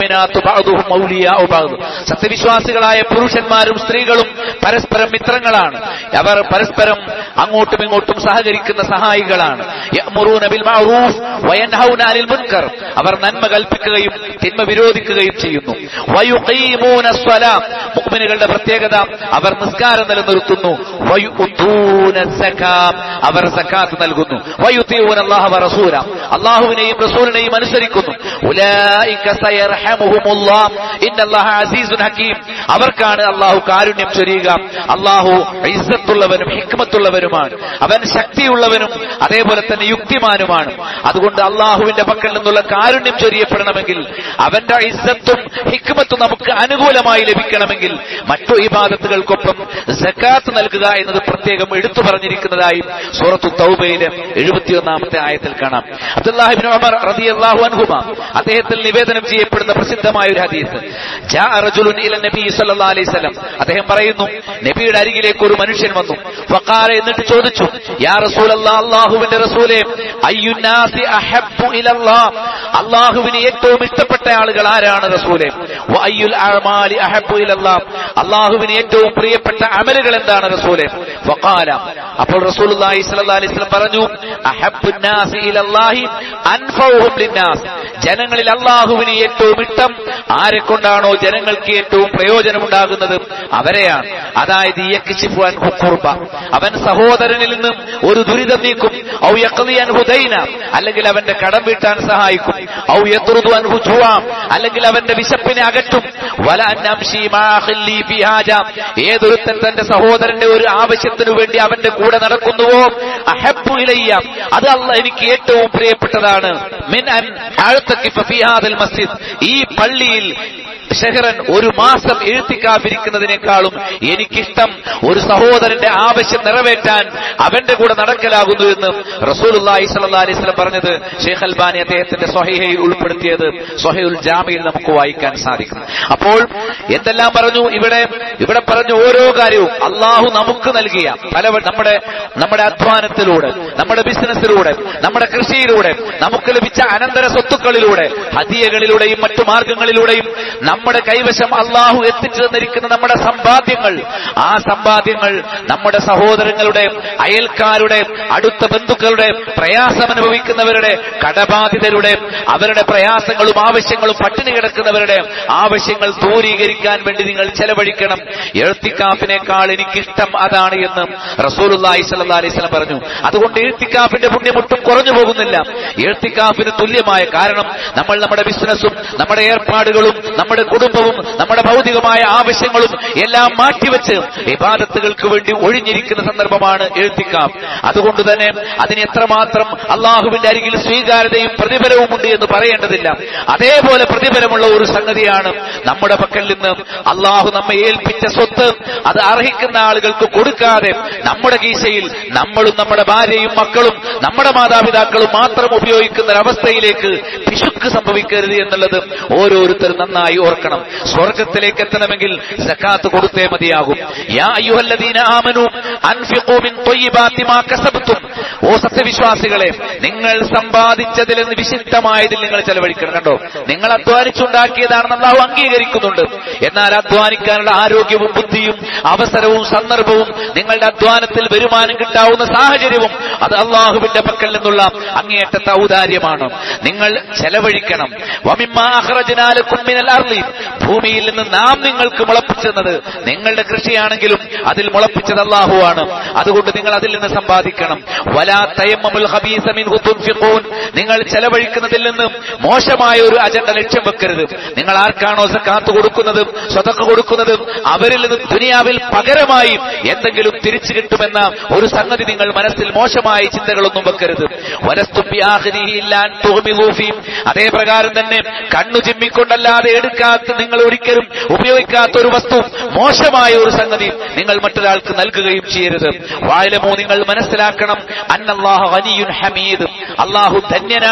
മുഅ്മിനാത്തു ബഅ്ദുഹും ഔലിയാഉ ബഅ്ദ് സത്യവിശ്വാസികളായ പുരുഷന്മാരും സ്ത്രീകളും പരസ്പരം മിത്രങ്ങളാണ് അവർ പരസ്പരം അങ്ങോട്ടും ഇങ്ങോട്ടും സഹകരിക്കുന്ന സഹായികളാണ് യഅ്മുറൂന ബിൽ മഅറൂഫ് വയൻഹൗന അനിൽ മുൻകർ അവർ നന്മ കൽപ്പിക്കുകയും തിന്മ വിരോധിക്കുകയും ചെയ്യുന്നു വയുഖീമൂന സ്വലാം മുഅ്മിനുകളുടെ പ്രത്യേകത അവർ നിസ്കാരം നിലനിർത്തുന്നു വയുഊന സകാം അവർ സക്കാത്ത് നൽകുന്നു വയുതീഊന അല്ലാഹ വറസൂല അല്ലാഹുവിനെയും റസൂലിനെയും അനുസരിക്കുന്നു ഉലൈക സയർഹമുഹുമുല്ലാഹ് ഇന്നല്ലാഹ അസീസുൻ ഹകീം അവർക്കാണ് അല്ലാഹു കാരുണ്യം ചൊരിയുക അല്ലാഹു ഇസ്സത്തുള്ളവനും ഹിക്മത്തുള്ളവനുമാണ് അവൻ ശക്തിയുള്ളവനും അതേപോലെ തന്നെ യുക്തിമാനുമാണ് അതുകൊണ്ട് അള്ളാഹുവിന്റെ പക്കൽ നിന്നുള്ള കാരുണ്യം ചൊരിയപ്പെടണമെങ്കിൽ അവന്റെ ഇസ്സത്തും ഹിക്മത്തും നമുക്ക് അനുകൂലമായി ലഭിക്കണമെങ്കിൽ മറ്റു ഇബാദത്തുകൾക്കൊപ്പം സക്കാത്ത് നൽകുക എന്നത് പ്രത്യേകം എടുത്തു പറഞ്ഞിരിക്കുന്നതായി സൂറത്തു തൗബയിലെ എഴുപത്തിയൊന്നാമത്തെ ആയത്തിൽ കാണാം അബ്ദുല്ലാഹിബിൻ ഉമർ റളിയല്ലാഹു അൻഹുമ അദ്ദേഹത്തിൽ നിവേദനം ചെയ്യപ്പെടുന്ന പ്രസിദ്ധമായ ഒരു ഹദീസ് ജാഅ റജുലുൻ ഇല നബി സല്ലല്ലാഹു അലൈഹി വസല്ലം അദ്ദേഹം പറയുന്നു നബിയുടെ അരികിലേക്ക് ഒരു മനുഷ്യൻ വന്നു ഫഖാല എന്നിട്ട് ചോദിച്ചു യാ റസൂലല്ലാഹ് അല്ലാഹുവിന്റെ റസൂലേ അയ്യുന്നാസി അഹബ്ബു ഇലല്ലാഹ് അല്ലാഹുവിന് ഏറ്റവും ഇഷ്ടപ്പെട്ട ആളുകൾ ആരാണ് റസൂലേ വ അയ്യുൽ അഅമാലി അഹബ്ബു ഇലല്ലാഹ് അല്ലാഹുവിന് ഏറ്റവും പ്രിയപ്പെട്ട അമലുകൾ എന്താണ് റസൂലേ ഫഖാല അപ്പോൾ റസൂലുള്ളാഹി സ്വല്ലല്ലാഹു അലൈഹി വസല്ലം പറഞ്ഞു അഹബ്ബുൻ നാസി ഇലല്ലാഹി അൻഫഉഹും ലിന്നാസ് ജനങ്ങളിൽ അള്ളാഹുവിന് ഏറ്റവും ഇഷ്ടം ആരെ കൊണ്ടാണോ ജനങ്ങൾക്ക് ഏറ്റവും പ്രയോജനമുണ്ടാകുന്നത് അവരെയാണ് അതായത് യക്ഷിഫു അൻഹു ഖുർബ അവൻ സഹോദരനിൽ നിന്നും ഒരു ദുരിതം നീക്കും ഔ യഖ്ലി അൻഹു ദൈന അല്ലെങ്കിൽ അവന്റെ കടം വീട്ടാൻ സഹായിക്കും ഔ യത്റുദു അൻഹു ജുവാം അല്ലെങ്കിൽ അവന്റെ വിശപ്പിനെ അകറ്റും വല അന്നംശി മാ ഖല്ലി ഫി ഹാജ ഏതൊരുത്തൻ തന്റെ സഹോദരന്റെ ഒരു ആവശ്യത്തിനു വേണ്ടി അവന്റെ കൂടെ നടക്കുന്നുവോ അഹബ്ബു ഇലയ്യ അത് അല്ല എനിക്ക് ഏറ്റവും പ്രിയപ്പെട്ടതാണ് മിൻ അൻ അഅ്തഖിഫ ഫീ ഹാദൽ മസ്ജിദ് ഈ പള്ളിയിൽ ഷെഹറൻ ഒരു മാസം എഴുത്തിക്കാതിരിക്കുന്നതിനേക്കാളും എനിക്കിഷ്ടം ഒരു സഹോദരന്റെ ആവശ്യം നിറവേറ്റാൻ അവന്റെ കൂടെ നടക്കലാകുന്നു എന്ന് റസൂലുള്ളാഹി സ്വല്ലല്ലാഹി അലൈഹി വസല്ലം പറഞ്ഞത് ഷെയ്ഖ് അൽബാനി അദ്ദേഹത്തിന്റെ സ്വഹീഹയിൽ ഉൾപ്പെടുത്തിയത് സ്വഹീഉൽ ജാമിയിൽ നമുക്ക് വായിക്കാൻ സാധിക്കും അപ്പോൾ എന്തെല്ലാം പറഞ്ഞു ഇവിടെ ഇവിടെ പറഞ്ഞു ഓരോ കാര്യവും അള്ളാഹു നമുക്ക് നൽകിയ പല നമ്മുടെ നമ്മുടെ അധ്വാനത്തിലൂടെ നമ്മുടെ ബിസിനസ്സിലൂടെ നമ്മുടെ കൃഷിയിലൂടെ നമുക്ക് ലഭിച്ച അനന്തര സ്വത്തുക്കളിലൂടെ ഹദിയകളിലൂടെയും മറ്റു മാർഗങ്ങളിലൂടെയും നമ്മുടെ കൈവശം അള്ളാഹു എത്തിച്ചു തന്നിരിക്കുന്ന നമ്മുടെ സമ്പാദ്യങ്ങൾ ആ സമ്പാദ്യങ്ങൾ നമ്മുടെ സഹോദരങ്ങളുടെ അയൽക്കാരുടെ അടുത്ത ബന്ധുക്കളുടെ പ്രയാസം അനുഭവിക്കുന്നവരുടെ കടബാധിതരുടെ അവരുടെ പ്രയാസങ്ങളും ആവശ്യങ്ങളും പട്ടിണി കിടക്കുന്നവരുടെ ആവശ്യങ്ങൾ ദൂരീകരിക്കാൻ വേണ്ടി നിങ്ങൾ ചെലവഴിക്കണം എഴുത്തിക്കാഫിനേക്കാൾ എനിക്കിഷ്ടം അതാണ് എന്ന് റസൂലുള്ളാഹി സ്വല്ലല്ലാഹി അലൈഹി വസല്ലം പറഞ്ഞു അതുകൊണ്ട് എഴുത്തിക്കാഫിന്റെ പുണ്യം ഒട്ടും കുറഞ്ഞു പോകുന്നില്ല എഴുത്തിക്കാഫിന് തുല്യമായ കാരണം നമ്മൾ നമ്മുടെ ബിസിനസ്സും നമ്മുടെ ഏർപ്പാടുകളും നമ്മുടെ കുടുംബവും നമ്മുടെ ഭൗതികമായ ആവശ്യങ്ങളും എല്ലാം മാറ്റിവെച്ച് ഇബാദത്തുകൾക്ക് വേണ്ടി ഒഴിഞ്ഞിരിക്കുന്ന സന്ദർഭമാണ് എഴുത്തിക്കാം അതുകൊണ്ട് തന്നെ അതിന് എത്രമാത്രം അള്ളാഹുവിന്റെ അരികിൽ സ്വീകാര്യതയും പ്രതിഫലവും ഉണ്ട് എന്ന് പറയേണ്ടതില്ല അതേപോലെ പ്രതിഫലമുള്ള ഒരു സംഗതിയാണ് നമ്മുടെ പക്കൽ നിന്ന് അള്ളാഹു നമ്മെ ഏൽപ്പിച്ച സ്വത്ത് അത് അർഹിക്കുന്ന ആളുകൾക്ക് കൊടുക്കാതെ നമ്മുടെ കീശയിൽ നമ്മളും നമ്മുടെ ഭാര്യയും മക്കളും നമ്മുടെ മാതാപിതാക്കളും മാത്രം ഉപയോഗിക്കുന്ന ഒരവസ്ഥയിലേക്ക് പിശുക്ക് സംഭവിക്കരുത് എന്നുള്ളത് ഓരോരുത്തരും നന്നായി ഓർക്കണം സ്വർഗത്തിലേക്ക് എത്തണമെങ്കിൽ സക്കാത്ത് കൊടുത്തേ മതിയാകും യാ അയ്യുഹല്ലദീന ആമനു അൻഫിഖൂ മിൻ ത്വയ്യിബാത്തി മാ കസബ്തും ഓ സത്യവിശ്വാസികളെ നിങ്ങൾ സമ്പാദിച്ചതിൽ നിന്ന് വിശിഷ്ടമായതിൽ നിങ്ങൾ ചെലവഴിക്കണം കണ്ടോ നിങ്ങൾ അധ്വാനിച്ചുണ്ടാക്കിയതാണെന്ന് അള്ളാഹു അംഗീകരിക്കുന്നുണ്ട് എന്നാൽ അധ്വാനിക്കാനുള്ള ആരോഗ്യവും ബുദ്ധിയും അവസരവും സന്ദർഭവും നിങ്ങളുടെ അധ്വാനത്തിൽ വരുമാനം കിട്ടാവുന്ന സാഹചര്യവും അത് അള്ളാഹുവിന്റെ പക്കൽ നിന്നുള്ള അങ്ങേയറ്റത്തെ ഔദാര്യമാണ് നിങ്ങൾ ചെലവഴിക്കണം വമിമ്മാ അഖ്റജ്നാലക്കും മിനൽ അർളി ഭൂമിയിൽ നിന്ന് നാം നിങ്ങൾക്ക് മുളപ്പിച്ചെന്നത് നിങ്ങളുടെ കൃഷിയാണെങ്കിലും അതിൽ മുളപ്പിച്ചത് അള്ളാഹുവാണ് അതുകൊണ്ട് നിങ്ങൾ അതിൽ നിന്ന് സമ്പാദിക്കണം വലാ തയമ്മമുൽ ഖബീസ മിൻഹു തുൻഫിഖൂൻ നിങ്ങൾ ചെലവഴിക്കുന്നതിൽ നിന്ന് മോശമായ ഒരു അജണ്ട ലക്ഷ്യം വെക്കരുത് നിങ്ങൾ ആർക്കാണോ സക്കാത്ത് കൊടുക്കുന്നത് സ്വതക്ക കൊടുക്കുന്നത് അവരിൽ നിന്ന് ദുനിയാവിൽ പകരമായി എന്തെങ്കിലും തിരിച്ചു കിട്ടുമെന്ന ഒരു സംഗതി നിങ്ങൾ മനസ്സിൽ മോശമായ ചിന്തകളൊന്നും വെക്കരുത് വലസ്തു ബിആഖിരിഹി ഇല്ലാ അൻ തുഗ്മിദൂ ഫീ. അതേ പ്രകാരം തന്നെ കണ്ണു ചിമ്മിക്കൊണ്ടല്ലാതെ എടുക്കാത്ത നിങ്ങൾ ഒരിക്കലും ഉപയോഗിക്കാത്ത ഒരു വസ്തു മോശമായ ഒരു സംഗതി നിങ്ങൾ മറ്റൊരാൾക്ക് നൽകുകയും ചെയ്യരുത് വായിലമോ നിങ്ങൾ മനസ്സിലാക്കണം അന്നല്ലാഹു ഖനിയുൻ ഹമീദ് അള്ളാഹു ധന്യനാണ്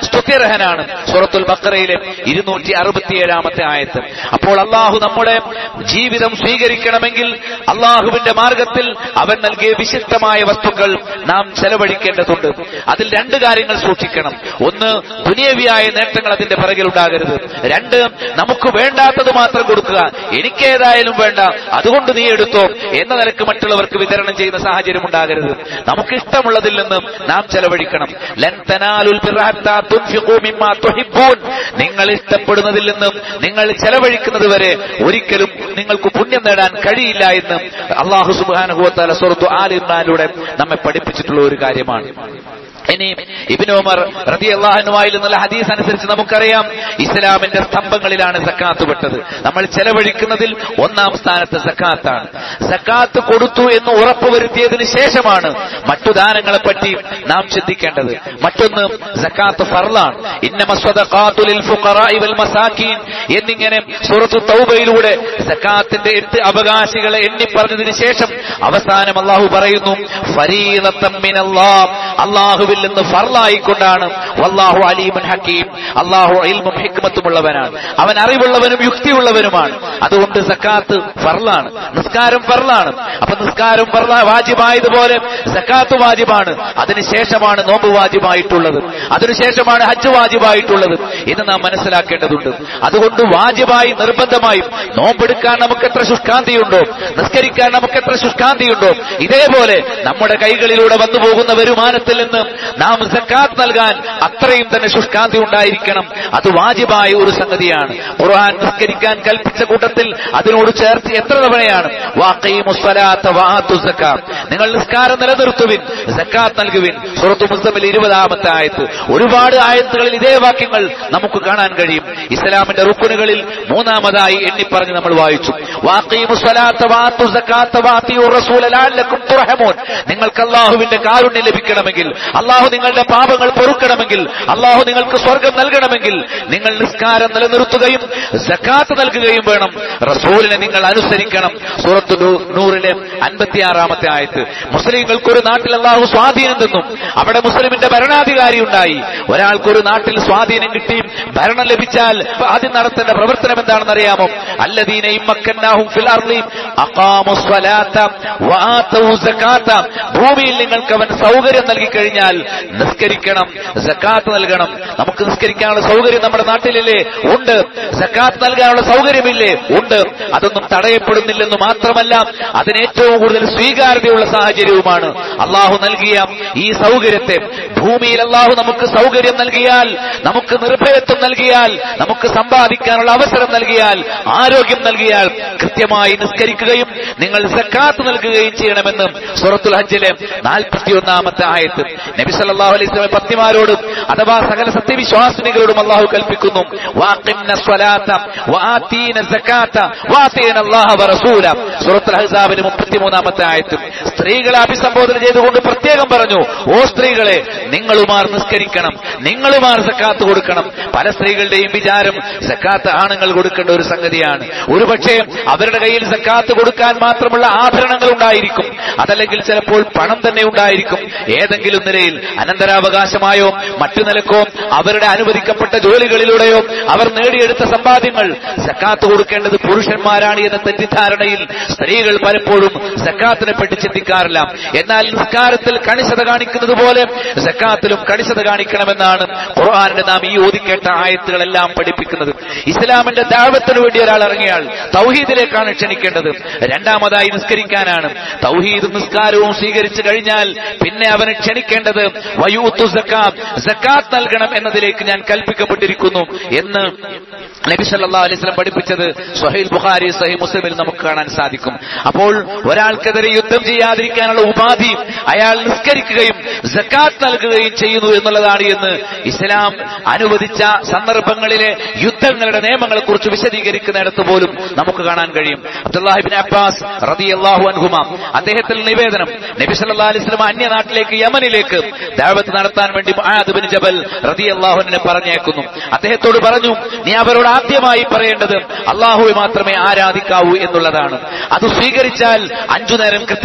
സ്തുത്യർഹനാണ് സൂറത്തുൽ ബക്കറയിലെ ഇരുന്നൂറ്റി അറുപത്തിയേഴാമത്തെ ആയത്ത് അപ്പോൾ അള്ളാഹു നമ്മുടെ ജീവിതം സ്വീകരിക്കണമെങ്കിൽ അള്ളാഹുവിന്റെ മാർഗത്തിൽ അവൻ നൽകിയ വിശിഷ്ടമായ വസ്തുക്കൾ നാം ചെലവഴിക്കേണ്ടതുണ്ട് അതിൽ രണ്ട് കാര്യങ്ങൾ സൂക്ഷിക്കണം ഒന്ന് ദുനിയവിയായ നേട്ടങ്ങൾ അതിന്റെ പിറകിൽ ഉണ്ടാകരുത് രണ്ട് നമുക്ക് വേണ്ടാത്തത് മാത്രം കൊടുക്കുക എനിക്കേതായാലും വേണ്ട അതുകൊണ്ട് നീ എടുത്തോ എന്ന നിലക്ക് മറ്റുള്ളവർക്ക് വിതരണം ചെയ്യുന്ന സാഹചര്യം ഉണ്ടാകരുത് നമുക്ക് ഇഷ്ടമുള്ളതിൽ നിന്ന് നാം ചെലവഴിക്കണം ലൻ തനാലുൽ ബിർറ ഹത്താ തുൻഫിഖൂ മിമ്മാ തുഹിബ്ബൂൻ നിങ്ങൾ ഇഷ്ടപ്പെടുന്നതിൽ നിന്നും നിങ്ങൾ ചെലവഴിക്കുന്നത് വരെ ഒരിക്കലും നിങ്ങൾക്ക് പുണ്യം നേടാൻ കഴിയില്ല എന്ന് അള്ളാഹു സുബ്ഹാനഹു വതആല സൂറത്തു ആൽ ഇമ്രാനിലൂടെ നമ്മെ പഠിപ്പിച്ചിട്ടുള്ള ഒരു കാര്യമാണ് ഇനി ഇബിൻ ഉമർ റതി അള്ളാഹനുമായി നിന്നുള്ള ഹദീസ് അനുസരിച്ച് നമുക്കറിയാം ഇസ്ലാമിന്റെ സ്തംഭങ്ങളിലാണ് സക്കാത്ത് പെട്ടത് നമ്മൾ ചെലവഴിക്കുന്നതിൽ ഒന്നാം സ്ഥാനത്ത് സക്കാത്താണ് സക്കാത്ത് കൊടുത്തു എന്ന് ഉറപ്പുവരുത്തിയതിന് ശേഷമാണ് മറ്റു ദാനങ്ങളെ പറ്റി നാം ചിന്തിക്കേണ്ടത് മറ്റൊന്ന് സക്കാത്ത് ഫർലാണ് ഇന്നമസ്വദഖാത്തുലിൽ ഫുഖറാഇ വൽ മസാക്കീൻ എന്നിങ്ങനെ സൂറത്തു തൗബയിലൂടെ സക്കാത്തിന്റെ എട്ട് അവകാശികളെ എണ്ണി പറഞ്ഞതിന് ശേഷം അവസാനം അള്ളാഹു പറയുന്നു ഫരീദത്തം മിനല്ലാഹ് അള്ളാഹുവിൽ നിന്ന് ഫർലായിക്കൊണ്ടാണ് വല്ലാഹു അലീമുൻ ഹക്കീം അള്ളാഹു ഇൽമും ഹിക്മത്തുമുള്ളവനാണ് അവൻ അറിവുള്ളവനും യുക്തിയുള്ളവനുമാണ് അതുകൊണ്ട് സക്കാത്ത് ഫർലാണ് നിസ്കാരം ഫർലാണ് അപ്പൊ നിസ്കാരം ഫർല വാജിബായതുപോലെ സക്കാത്ത് വാജിബാണ് അതിനുശേഷമാണ് നോമ്പ് വാജിബായിട്ടുള്ളത് അതിനുശേഷമാണ് ഹജ്ജ് വാജിബായിട്ടുള്ളത് എന്ന് നാം മനസ്സിലാക്കേണ്ടതുണ്ട് അതുകൊണ്ട് വാജിബായി നിർബന്ധമായും നോമ്പെടുക്കാൻ നമുക്ക് എത്ര ശുഷ്കാന്തിയുണ്ടോ നിസ്കരിക്കാൻ നമുക്ക് എത്ര ശുഷ്കാന്തിയുണ്ടോ ഇതേപോലെ നമ്മുടെ കൈകളിലൂടെ വന്നു പോകുന്ന വരുമാനത്തിൽ നിന്ന് നാം സക്കാത്ത് നൽകാൻ അത്രയും തന്നെ ശുഷ്കാന്തി ഉണ്ടായിരിക്കണം അത് വാജിബായ ഒരു സംഗതിയാണ് ഖുർആൻ നിസ്കരിക്കാൻ കൽപ്പിച്ച കൂട്ടത്തിൽ അതിനോട് ചേർത്ത് എത്ര തവണയാണ് വാഖീമുസ്സലാത്ത വആത്തു സക്കാത്ത് നിങ്ങൾ നിസ്കാരം നിലനിർത്തുവിൻ സക്കാത്ത് നൽകുവിൻ സൂറത്തു മുസ്ലിമിൽ ഇരുപതാമത്തെ ആയത്ത് ഒരുപാട് ആയത്തുകളിൽ ഇതേ വാക്യങ്ങൾ നമുക്ക് കാണാൻ കഴിയും ഇസ്ലാമിന്റെ റുക്കുനുകളിൽ മൂന്നാമതായി എണ്ണിപ്പറഞ്ഞ് നമ്മൾ വായിച്ചു വാഖീമുസ്സലാത്ത വആത്തു സക്കാത്ത വഅതിഉർ റസൂല ലഅല്ലക്കും തുർഹമൂൻ നിങ്ങൾക്ക് അല്ലാഹുവിന്റെ കാരുണ്യം ലഭിക്കണമെങ്കിൽ അള്ളാഹു നിങ്ങളുടെ പാപങ്ങൾ പൊറുക്കണമെങ്കിൽ അള്ളാഹു നിങ്ങൾക്ക് സ്വർഗം നൽകണമെങ്കിൽ നിങ്ങൾ നിസ്കാരം നിലനിർത്തുകയും സക്കാത്ത് നൽകുകയും വേണം റസൂലിനെ നിങ്ങൾ അനുസരിക്കണം സൂറത്ത് നൂ- നൂറിലെ അൻപത്തിയാറാമത്തെ ആയത്ത് മുസ്ലിങ്ങൾക്ക് ഒരു നാട്ടിൽ അള്ളാഹു സ്വാധീനം തന്നും അവിടെ മുസ്ലിമിന്റെ ഭരണാധികാരി ഉണ്ടായി ഒരാൾക്കൊരു നാട്ടിൽ സ്വാധീനം കിട്ടി ഭരണം ലഭിച്ചാൽ ആദ്യം നടത്തേണ്ട പ്രവർത്തനം എന്താണെന്ന് അറിയാമോ അല്ലദീന ഇമ്മക്കന്നാഹും ഫിൽ അർളി അഖാമു സ്വലാത്ത വആതൂ സകാത്ത ഭൂമിയിൽ നിങ്ങൾക്ക് അവൻ സൗകര്യം നൽകി കഴിഞ്ഞാൽ നിസ്കരിക്കണം സക്കാത്ത് നൽകണം നമുക്ക് നിസ്കരിക്കാനുള്ള സൗകര്യം നമ്മുടെ നാട്ടിലില്ലേ ഉണ്ട് സക്കാത്ത് നൽകാനുള്ള സൗകര്യമില്ലേ ഉണ്ട് അതൊന്നും തടയപ്പെടുന്നില്ലെന്ന് മാത്രമല്ല അതിന് ഏറ്റവും കൂടുതൽ സ്വീകാര്യതയുള്ള സാഹചര്യവുമാണ് അള്ളാഹു നൽകിയ ഈ സൗകര്യത്തെ ഭൂമിയിൽ അള്ളാഹു നമുക്ക് സൗകര്യം നൽകിയാൽ നമുക്ക് നിർഭയത്വം നൽകിയാൽ നമുക്ക് സമ്പാദിക്കാനുള്ള അവസരം നൽകിയാൽ ആരോഗ്യം നൽകിയാൽ കൃത്യമായി നിസ്കരിക്കുകയും നിങ്ങൾ സക്കാത്ത് നൽകുകയും ചെയ്യണമെന്ന് സൂറത്തുൽ ഹജ്ജിലെ നാൽപ്പത്തിയൊന്നാമത്തെ ആയത്ത് നബി സല്ലല്ലാഹു അലൈഹി വസല്ലം പത്നിമാരോടും അഥവാ സകല സത്യവിശ്വാസിനികളോടും അള്ളാഹു കൽപ്പിക്കുന്നു വാഖിംന സ്വലാത്ത വആതീന സകാത്ത വആതീന അല്ലാഹ വറസൂല സൂറത്തുൽ അഹ്സാബിലെ 33ാമത്തെ ആയത്ത് സ്ത്രീകളെ അഭിസംബോധന ചെയ്തുകൊണ്ട് പ്രത്യേകം പറഞ്ഞു ഓ സ്ത്രീകളെ നിങ്ങളുമാർ നിസ്കരിക്കണം നിങ്ങളുമാർ സക്കാത്ത് കൊടുക്കണം പല സ്ത്രീകളുടെയും വിചാരം സക്കാത്ത് ആണുങ്ങൾ കൊടുക്കേണ്ട ഒരു സംഗതിയാണ് ഒരുപക്ഷെ അവരുടെ കയ്യിൽ സക്കാത്ത് കൊടുക്കാൻ മാത്രമുള്ള ആഭരണങ്ങൾ ഉണ്ടായിരിക്കും അതല്ലെങ്കിൽ ചിലപ്പോൾ പണം തന്നെ ഉണ്ടായിരിക്കും ഏതെങ്കിലും നിലയിൽ അനന്തരാവകാശമായോ മറ്റു നിലക്കോ അവരുടെ അനുവദിക്കപ്പെട്ട ജോലികളിലൂടെയോ അവർ നേടിയെടുത്ത സമ്പാദ്യങ്ങൾ സക്കാത്ത് കൊടുക്കേണ്ടത് പുരുഷന്മാരാണ് എന്ന തെറ്റിദ്ധാരണയിൽ സ്ത്രീകൾ പലപ്പോഴും സക്കാത്തിനെ പറ്റി ചിന്തിക്കാറില്ല എന്നാൽ നിസ്കാരത്തിൽ കണിശത കാണിക്കുന്നത് പോലെ സക്കാത്തിലും കണിശത കാണിക്കണമെന്നാണ് ഖുർആാനിന്റെ നാം ഈ ഓതിക്കേട്ട ആയത്തുകളെല്ലാം പഠിപ്പിക്കുന്നത് ഇസ്ലാമിന്റെ ദാവത്തിന് വേണ്ടി ഒരാൾ ഇറങ്ങിയാൽ തൗഹീദിലേക്കാണ് ക്ഷണിക്കേണ്ടത് രണ്ടാമതായി നിസ്കരിക്കാനാണ് തൗഹീദും നിസ്കാരവും സ്വീകരിച്ചു കഴിഞ്ഞാൽ പിന്നെ അവന് ക്ഷണിക്കേണ്ടത് വയൂത്തു സക്കാത്ത് സക്കാത്ത് നൽകണം എന്നതിലേക്ക് ഞാൻ കൽപ്പിക്കപ്പെട്ടിരിക്കുന്നു എന്ന് നബി സല്ലല്ലാഹു അലൈഹി വസല്ലം പഠിപ്പിച്ചത് സ്വഹീൽ ബുഖാരി സഹീഹ് മുസ്ലിമിൽ നമുക്ക് കാണാൻ സാധിക്കും അപ്പോൾ ഒരാൾക്കെതിരെ യുദ്ധം ചെയ്യാതിരിക്കാനുള്ള ഉപാധി അയാൾ നിസ്കരിക്കുകയും സക്കാത്ത് നൽകുകയും ചെയ്യുന്നു എന്നുള്ളതാണ് എന്ന് ഇസ്ലാം അനുവദിച്ച സന്ദർഭങ്ങളിലെ യുദ്ധങ്ങളുടെ നിയമങ്ങളെ കുറിച്ച് വിശദീകരിക്കുന്നിടത്ത് പോലും നമുക്ക് കാണാൻ കഴിയും അബ്ദുല്ലാഹിബിൻ അബ്ബാസ് റളിയല്ലാഹു അൻഹുമ അദ്ദേഹത്തിൽ നിവേദനം നബി സല്ലല്ലാഹു അലൈഹി വസല്ലം അന്യ നാട്ടിലേക്ക് യമനിലേക്ക് ദഅവത്ത് നടത്താൻ വേണ്ടി മുആദ് ബിൻ ജബൽ റളിയല്ലാഹു അൻഹു പറഞ്ഞേക്കുന്നു അദ്ദേഹത്തോട് പറഞ്ഞു നീ അവരോട് ആദ്യമായി പറയേണ്ടത് അള്ളാഹുവെ മാത്രമേ ആരാധിക്കാവൂ എന്നുള്ളതാണ് അത് സ്വീകരിച്ചാൽ അഞ്ചു നേരം കൃത്യമായി നിസ്കരിക്കും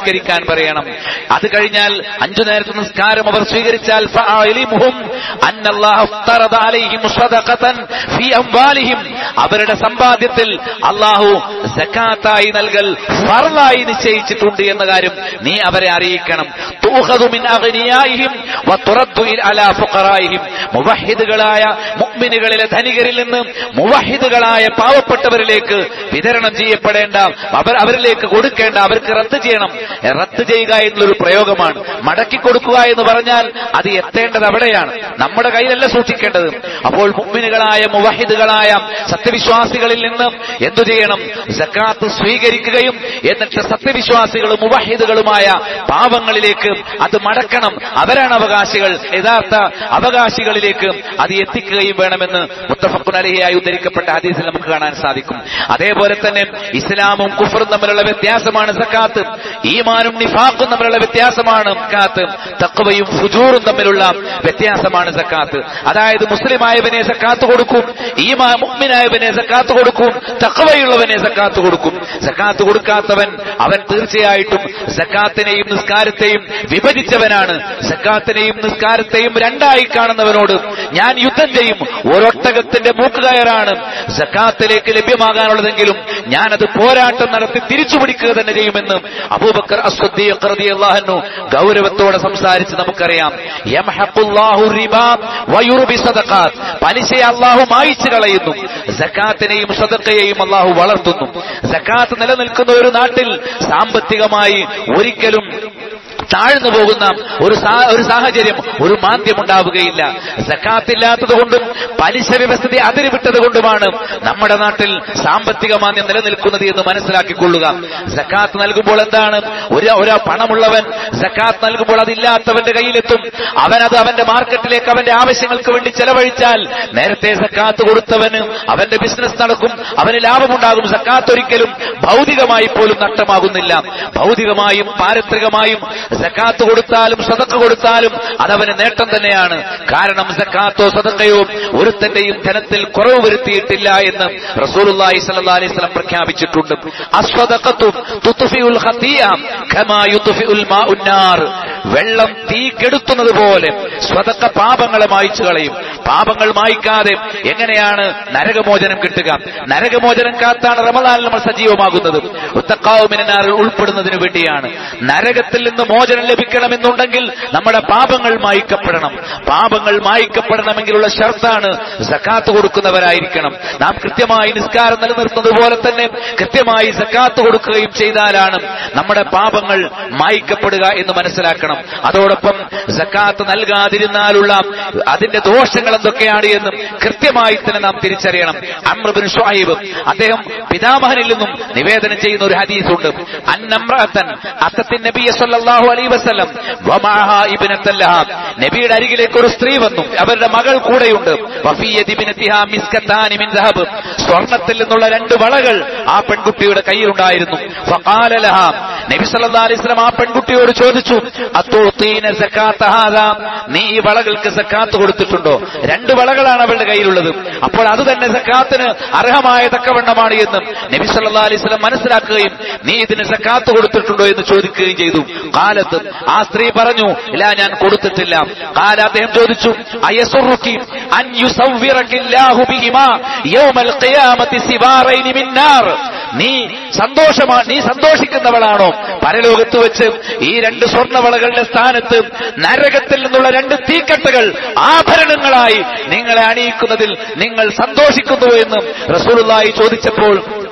നിസ്കരിക്കാൻ പറയണം അത് കഴിഞ്ഞാൽ അഞ്ചു നേരത്തെ നിസ്കാരം അവർ സ്വീകരിച്ചാൽ ഫഅലിമുഹും അന്നല്ലാഹു ഇഫ്തറദ അലൈഹിം സദഖതൻ ഫീ അംവാലിഹിം അവരുടെ സമ്പാദ്യത്തിൽ അള്ളാഹു സക്കാത്തായി നൽകൽ ഫർലായി നിശ്ചയിച്ചിട്ടുണ്ട് എന്ന കാര്യം നീ അവരെ അറിയിക്കണം തൂഖദു മിൻ അഗ്നിയായിഹിം വതുറദ്ദു അലാ ഫുഖറായിഹിം മുവഹിദുകളായ മുഅ്മിനുകളിലെ ധനികരിൽ നിന്ന് മുവഹിദുകളായ പാവപ്പെട്ടവരിലേക്ക് വിതരണം ചെയ്യപ്പെടേണ്ട അവർ അവരിലേക്ക് കൊടുക്കേണ്ട അവർക്ക് റദ്ദ് ചെയ്യണം റദ്ദ് ചെയ്യുക എന്നുള്ളൊരു പ്രയോഗമാണ് മടക്കി കൊടുക്കുക എന്ന് പറഞ്ഞാൽ അത് എത്തേണ്ടത് അവിടെയാണ് നമ്മുടെ കയ്യിലല്ല സൂക്ഷിക്കേണ്ടത് അപ്പോൾ മുഅ്മിനുകളായ മുവഹിദുകളായ സത്യവിശ്വാസികളിൽ നിന്ന് എന്തു ചെയ്യണം സക്കാത്ത് സ്വീകരിക്കുകയും എന്നിട്ട് സത്യവിശ്വാസികളും മുവഹിദുകളുമായ പാവങ്ങളിലേക്ക് അത് മടക്കണം അവരാണ് അവകാശികൾ യഥാർത്ഥ അവകാശികളിലേക്ക് അത് എത്തിക്കുകയും വേണമെന്ന് മുത്തഫക്കുൻ അലഹിയായി ഉദ്ധരിക്കപ്പെട്ട ഹദീസിൽ നമുക്ക് കാണാൻ സാധിക്കും അതേപോലെ തന്നെ ഇസ്ലാമും കുഫറും തമ്മിലുള്ള വ്യത്യാസമാണ് സക്കാത്ത് ഈമാനും നിഫാഖും തമ്മിലുള്ള വ്യത്യാസമാണ് സക്കാത്ത് തക്വയും ഫുജൂറും തമ്മിലുള്ള വ്യത്യാസമാണ് സക്കാത്ത് അതായത് മുസ്ലിമായവനെ സക്കാത്ത് കൊടുക്കും ഈമാ മുഗ്മിനായവനെ സക്കാത്ത് കൊടുക്കും തക്വയുള്ളവനെ സക്കാത്ത് കൊടുക്കും സക്കാത്ത് കൊടുക്കാത്തവൻ അവൻ തീർച്ചയായിട്ടും സക്കാത്തിനെയും നിസ്കാരത്തെയും വിഭജിച്ചവനാണ് സക്കാത്തിനെയും നിസ്കാരത്തെയും രണ്ടായി കാണുന്നവനോട് ഞാൻ യുദ്ധം ചെയ്യും ഒരൊട്ടകത്തിന്റെ മൂക്കുകയറാണ് സക്കാത്തിലേക്ക് ലഭ്യമാകാനുള്ളതെങ്കിലും ഞാനത് പോരാട്ടം നടത്തി തിരിച്ചു പിടിക്കുക തന്നെ ചെയ്യുമെന്ന് അബൂബക്കർ അസ്വദ്ദീഖ് റളിയല്ലാഹു ഗൗരവത്തോടെ സംസാരിച്ച് നമുക്കറിയാം യംഹഖുല്ലാഹു റിബാ വയുർബി സദഖാത്ത് പലിശയെ അള്ളാഹു മായിച്ചു കളയുന്നു സക്കാത്തിനെയും സദക്കയെയും അള്ളാഹു വളർത്തുന്നു സക്കാത്ത് നിലനിൽക്കുന്ന ഒരു നാട്ടിൽ സാമ്പത്തികമായി ഒരിക്കലും താഴ്ന്നു പോകുന്ന ഒരു സാ- ഒരു സാഹചര്യം ഒരു മാന്ദ്യം ഉണ്ടാവുകയില്ല സക്കാത്തില്ലാത്തത് കൊണ്ടും പലിശ വ്യവസ്ഥയെ അതിരുവിട്ടത് കൊണ്ടുമാണ് നമ്മുടെ നാട്ടിൽ സാമ്പത്തിക മാന്ദ്യം നിലനിൽക്കുന്നത് എന്ന് മനസ്സിലാക്കിക്കൊള്ളുക സക്കാത്ത് നൽകുമ്പോൾ എന്താണ് ഒരു ഒരു പണമുള്ളവൻ സക്കാത്ത് നൽകുമ്പോൾ അതില്ലാത്തവന്റെ കയ്യിലെത്തും അവനത് അവന്റെ മാർക്കറ്റിലേക്ക് അവന്റെ ആവശ്യങ്ങൾക്ക് വേണ്ടി ചെലവഴിച്ചാൽ നേരത്തെ സക്കാത്ത് കൊടുത്തവന് അവന്റെ ബിസിനസ് നടക്കും അവന് ലാഭമുണ്ടാകും സക്കാത്ത് ഒരിക്കലും ഭൗതികമായി പോലും നഷ്ടമാകുന്നില്ല ഭൗതികമായും പാരത്രികമായും സക്കാത്ത് കൊടുത്താലും സതക്ക് കൊടുത്താലും അതവന് നേട്ടം തന്നെയാണ് കാരണം സക്കാത്തോ സതക്കയോ ഒരുത്തന്റെയും ധനത്തിൽ കുറവ് വരുത്തിയിട്ടില്ല എന്ന് റസൂലുള്ളാഹി സ്വല്ലല്ലാഹി അലൈഹി വസല്ലം പ്രഖ്യാപിച്ചിട്ടുണ്ട് അസ്വദഖത്തു തുത്ഫിഉൽ ഖതിയ കമാ യുത്ഫിഉൽ മാഉൻ നാർ വെള്ളം തീ കെടുത്തുന്നത് പോലെ സ്വതക്ക പാപങ്ങളെ മായ്ച്ചു കളയും പാപങ്ങൾ മായ്ക്കാതെ എങ്ങനെയാണ് നരകമോചനം കിട്ടുക നരകമോചനം കാത്താണ് റമദാനിൽ നമ്മൾ സജീവമാകുന്നത് ഉത്തക്കാവുമിനാറിൽ ഉൾപ്പെടുന്നതിന് വേണ്ടിയാണ് നരകത്തിൽ നിന്ന് മോചനം ലഭിക്കണമെന്നുണ്ടെങ്കിൽ നമ്മുടെ പാപങ്ങൾ മായ്ക്കപ്പെടണം പാപങ്ങൾ മായ്ക്കപ്പെടണമെങ്കിലുള്ള ഷർത്താണ് സക്കാത്ത് കൊടുക്കുന്നവരായിരിക്കണം നാം കൃത്യമായി നിസ്കാരം നിലനിർത്തുന്നത് പോലെ തന്നെ കൃത്യമായി സക്കാത്ത് കൊടുക്കുകയും ചെയ്താലാണ് നമ്മുടെ പാപങ്ങൾ മായ്ക്കപ്പെടുക എന്ന് മനസ്സിലാക്കണം അതോടൊപ്പം സക്കാത്ത് നൽകാതിരുന്നാലുള്ള അതിന്റെ ദോഷങ്ങൾ എന്തൊക്കെയാണ് എന്നും കൃത്യമായി തന്നെ നാം തിരിച്ചറിയണം അമ്രബിൻ ഷുഹൈബ് അദ്ദേഹം പിതാമഹനിൽ നിന്നും നിവേദനം ചെയ്യുന്ന ഒരു ഹദീസുണ്ട് അന്നമ്രഅത്തൻ അസത്തിൻ നബിയ സല്ലല്ലാഹു അലൈഹി വസല്ലം വമഅഹ ഇബ്നത്തൻ ലഹ നബിയുടെ അരികിലേക്ക് ഒരു സ്ത്രീ വന്നു അവരുടെ മകൾ കൂടെയുണ്ട് വഫിയതി ബിനത്തിഹാ മിസ്കത്താനി മിൻ ദഹബ് സ്വർണത്തിൽ നിന്നുള്ള രണ്ട് വളകൾ ആ പെൺകുട്ടിയുടെ കയ്യിലുണ്ടായിരുന്നു ഫഖാല ലഹ നബി സല്ലല്ലാഹു അലൈഹി വസല്ലം ആ പെൺകുട്ടിയോട് ചോദിച്ചു അത്തുഅതീന സക്കാത്ത ഹാദാ നീ ഈ വളകൾക്ക് സക്കാത്ത് കൊടുത്തിട്ടുണ്ടോ രണ്ട് വളകളാണ് അവളുടെ കയ്യിലുള്ളത് അപ്പോൾ അത് തന്നെ സക്കാത്തിന് അർഹമായ തക്കവണ്ണമാണ് എന്നും നബി സല്ലല്ലാഹു അലൈഹി വസല്ലം മനസ്സിലാക്കുകയും നീ ഇതിന് സക്കാത്ത് കൊടുത്തിട്ടുണ്ടോ എന്ന് ചോദിക്കുകയും ചെയ്തു കാലത്ത് ആ സ്ത്രീ പറഞ്ഞു ഇല്ല ഞാൻ കൊടുത്തിട്ടില്ല കാല അദ്ദേഹം ചോദിച്ചു അയസുറുക്കി അൻ യുസവ്വിറകില്ലാഹു ബിഹിമാ യൗമൽ ഖിയാമത്തി സിവാറൈനി മിൻ നാർ നീ സന്തോഷമാ നീ സന്തോഷിക്കുന്നവളാണോ പരലോകത്ത് വെച്ച് ഈ രണ്ട് സ്വർണ്ണവളകളുടെ സ്ഥാനത്ത് നരകത്തിൽ നിന്നുള്ള രണ്ട് തീക്കട്ടകൾ ആഭരണങ്ങളായി നിങ്ങളെ അണിയിക്കുന്നതിൽ നിങ്ങൾ സന്തോഷിക്കുന്നു എന്ന് റസൂലുള്ളാഹി ചോദിച്ചപ്പോൾ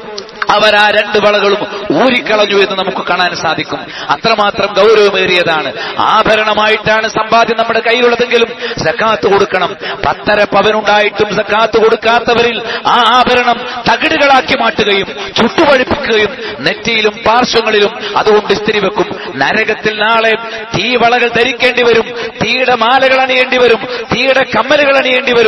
അവർ ആ രണ്ട് വളകളും ഊരിക്കളഞ്ഞു എന്ന് നമുക്ക് കാണാൻ സാധിക്കും അത്രമാത്രം ഗൗരവമേറിയതാണ് ആഭരണമായിട്ടാണ് സമ്പാദ്യം നമ്മുടെ കയ്യിലുള്ളതെങ്കിലും സക്കാത്ത് കൊടുക്കണം പത്തര പവനുണ്ടായിട്ടും സക്കാത്ത് കൊടുക്കാത്തവരിൽ ആ ആഭരണം തകിടുകളാക്കി മാറ്റുകയും ചുട്ടുപഴിപ്പിക്കുകയും നെറ്റിയിലും പാർശ്വങ്ങളിലും അതുകൊണ്ട് ഇസ്തിരി വെക്കും നരകത്തിൽ നാളെ തീവളകൾ ധരിക്കേണ്ടി വരും തീയുടെ മാലകൾ അണിയേണ്ടി വരും തീയുടെ കമ്മലുകൾ അണിയേണ്ടി വരും